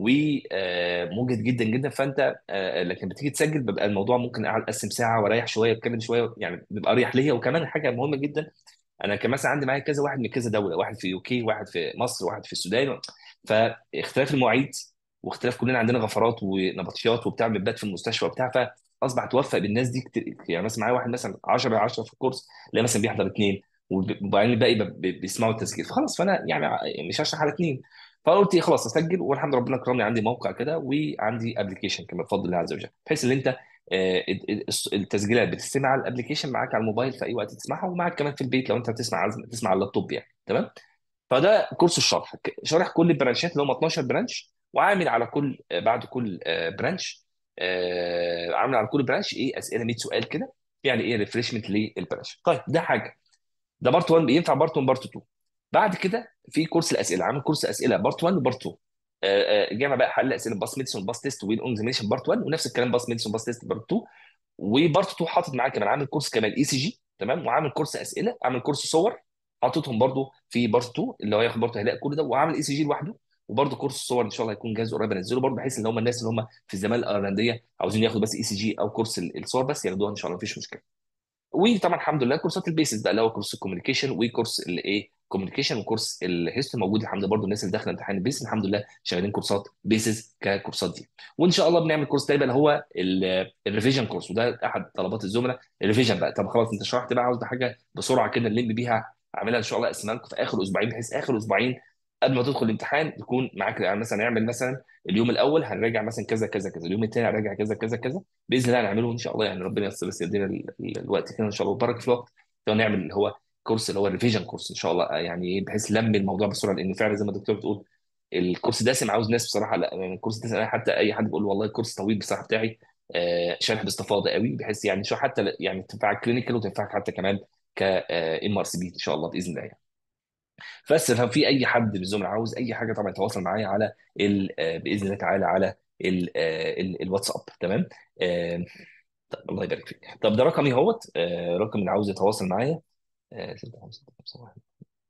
ومجهد جدا جدا فانت آه لكن بتيجي تسجل بيبقى الموضوع ممكن اقعد اقسم ساعه واريح شويه واتكلم شويه يعني بيبقى اريح ليا وكمان حاجه مهمه جدا انا كان مثلا عندي معايا كذا واحد من كذا دوله واحد في يوكي واحد في مصر واحد في السودان فاختلاف المواعيد واختلاف كلنا عندنا غفرات ونبطشيات وبتاع بنبات في المستشفى وبتاع فاصبح توفق بالناس دي كتير يعني مثلا معايا واحد مثلا 10 10 في الكورس لا مثلا بيحضر اثنين وبعدين الباقي ب- ب- بيسمعوا التسجيل فخلاص فانا يعني مش هشرح على اثنين فقلت إيه خلاص اسجل والحمد لله ربنا كرمني عندي موقع كده وعندي ابلكيشن كمان بفضل الله عز وجل بحيث ان انت آه، التسجيلات بتستمع على الابلكيشن معاك على الموبايل في اي وقت تسمعها ومعاك كمان في البيت لو انت بتسمع عزم تسمع على اللابتوب يعني تمام فده كورس الشرح شارح كل البرانشات اللي هم 12 برانش وعامل على كل بعد كل برانش عامل على كل برانش ايه اسئله 100 سؤال كده يعني ايه ريفريشمنت للبرانش طيب ده حاجه ده بارت 1 ينفع بارت 1 بارت 2 بعد كده في كورس الاسئله عامل كورس اسئله بارت 1 وبارت 2 آه، آه، جامع بقى حل اسئله باس ميديسون باس تيست والاكزامينشن بارت 1 ونفس الكلام باس ميديسون باس تيست بارت 2 وبارت 2 حاطط معاه كمان عامل كورس كمان اي سي جي تمام وعامل كورس اسئله عامل كورس صور حاططهم برضو في بارت 2 اللي هو ياخد برضه هيلاقي كل ده وعامل اي سي جي لوحده وبرضه كورس الصور ان شاء الله هيكون جاهز قريب انزله برضه بحيث ان هم الناس اللي هم في الزمالة الايرلنديه عاوزين ياخدوا بس اي سي جي او كورس الصور بس ياخدوها ان شاء الله مفيش مشكله وطبعا الحمد لله كورسات البيسز بقى اللي هو كورس الكوميونيكيشن وكورس الايه الكوميونيكيشن وكورس الهيستوري موجود الحمد لله برضه الناس اللي داخله امتحان البيس الحمد لله شغالين كورسات بيسز ككورسات دي وان شاء الله بنعمل كورس تاني بقى اللي هو الريفيجن كورس وده احد طلبات الزملاء الريفيجن بقى طب خلاص انت شرحت بقى عاوز حاجه بسرعه كده نلم بيها اعملها ان شاء الله اقسمها لكم في اخر اسبوعين بحيث اخر اسبوعين قبل ما تدخل الامتحان يكون معاك يعني مثلا نعمل مثلا اليوم الاول هنراجع مثلا كذا كذا كذا اليوم الثاني هنراجع كذا كذا كذا باذن الله هنعمله ان شاء الله يعني ربنا ييسر بس يدينا ال- ال- الوقت كده ان شاء الله وبارك في الوقت نعمل اللي هو كورس اللي هو الريفيجن كورس ان شاء الله يعني ايه بحيث لم الموضوع بسرعه لان فعلا زي ما الدكتور بتقول الكورس دسم عاوز ناس بصراحه لا يعني الكورس دسم حتى اي حد بيقول والله الكورس طويل بصراحه بتاعي آه، شرح باستفاضه قوي بحيث يعني شو حتى ل- يعني تنفعك كلينيكال وتنفعك حتى كمان ك ام ار سي بي ان شاء الله باذن الله يعني. بس لو في اي حد من الزملاء عاوز اي حاجه طبعا يتواصل معايا على ال آه، باذن الله تعالى على ال آه، ال- الواتساب تمام آه، طب الله يبارك فيك طب ده رقمي اهوت آه، رقم اللي عاوز يتواصل معايا آه، ستة خمسة خمسة واحد.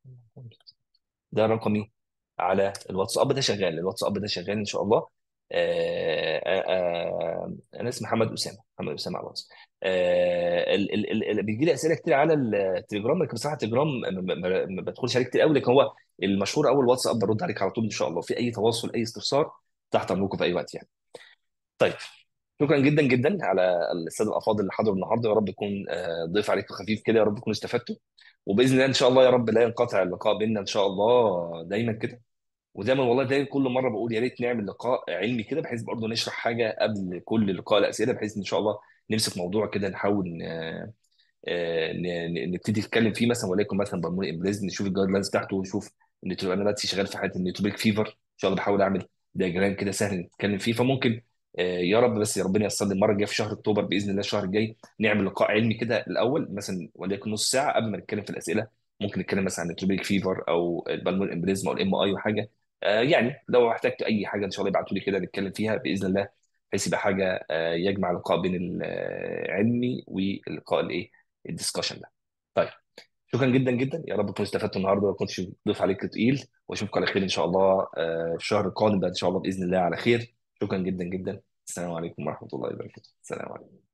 ده رقمي على الواتساب ده شغال الواتساب ده شغال ان شاء الله آه آه آه انا اسمي محمد اسامه محمد اسامه على الواتس آه ال- ال- ال- ال- بيجي لي اسئله كتير على التليجرام لكن بصراحه التليجرام ما ما- ما- ما بدخلش عليه كتير قوي لكن هو المشهور اول واتساب برد عليك على طول ان شاء الله في اي تواصل اي استفسار تحت امركم في اي وقت يعني طيب شكرا جدا جدا على الساده الافاضل اللي حضروا النهارده يا رب يكون آه، ضيف عليكم خفيف كده يا رب تكونوا استفدتوا وباذن الله ان شاء الله يا رب لا ينقطع اللقاء بيننا ان شاء الله دايما كده ودايما والله دايما كل مره بقول يا ريت نعمل لقاء علمي كده بحيث برضه نشرح حاجه قبل كل لقاء الاسئله بحيث ان شاء الله نمسك موضوع كده نحاول ن- آه، ن- ن- نبتدي نتكلم فيه مثلا وليكن مثلا بالموني امبريز نشوف الجايد لاينز بتاعته ونشوف النيوترو انا دلوقتي شغال في حاله النيوتروبيك فيفر ان شاء الله بحاول اعمل دياجرام كده سهل نتكلم فيه فممكن آه، يا رب بس يا ربنا ييسر لي المره الجايه في شهر اكتوبر باذن الله الشهر الجاي نعمل لقاء علمي كده الاول مثلا وليكن نص ساعه قبل ما نتكلم في الاسئله ممكن نتكلم مثلا عن النيوتروبيك فيفر او البالمون امبريزم او الام اي وحاجه آه، يعني لو احتجت اي حاجه ان شاء الله ابعتوا لي كده نتكلم فيها باذن الله بحيث يبقى حاجه آه، يجمع لقاء بين العلمي واللقاء الايه الدسكشن ده طيب شكرا جدا جدا يا رب تكونوا استفدتوا النهارده وما كنتش ضيف عليك تقيل واشوفكم على خير ان شاء الله آه، الشهر القادم ده ان شاء الله باذن الله على خير شكرا جدا جدا السلام عليكم ورحمه الله وبركاته السلام عليكم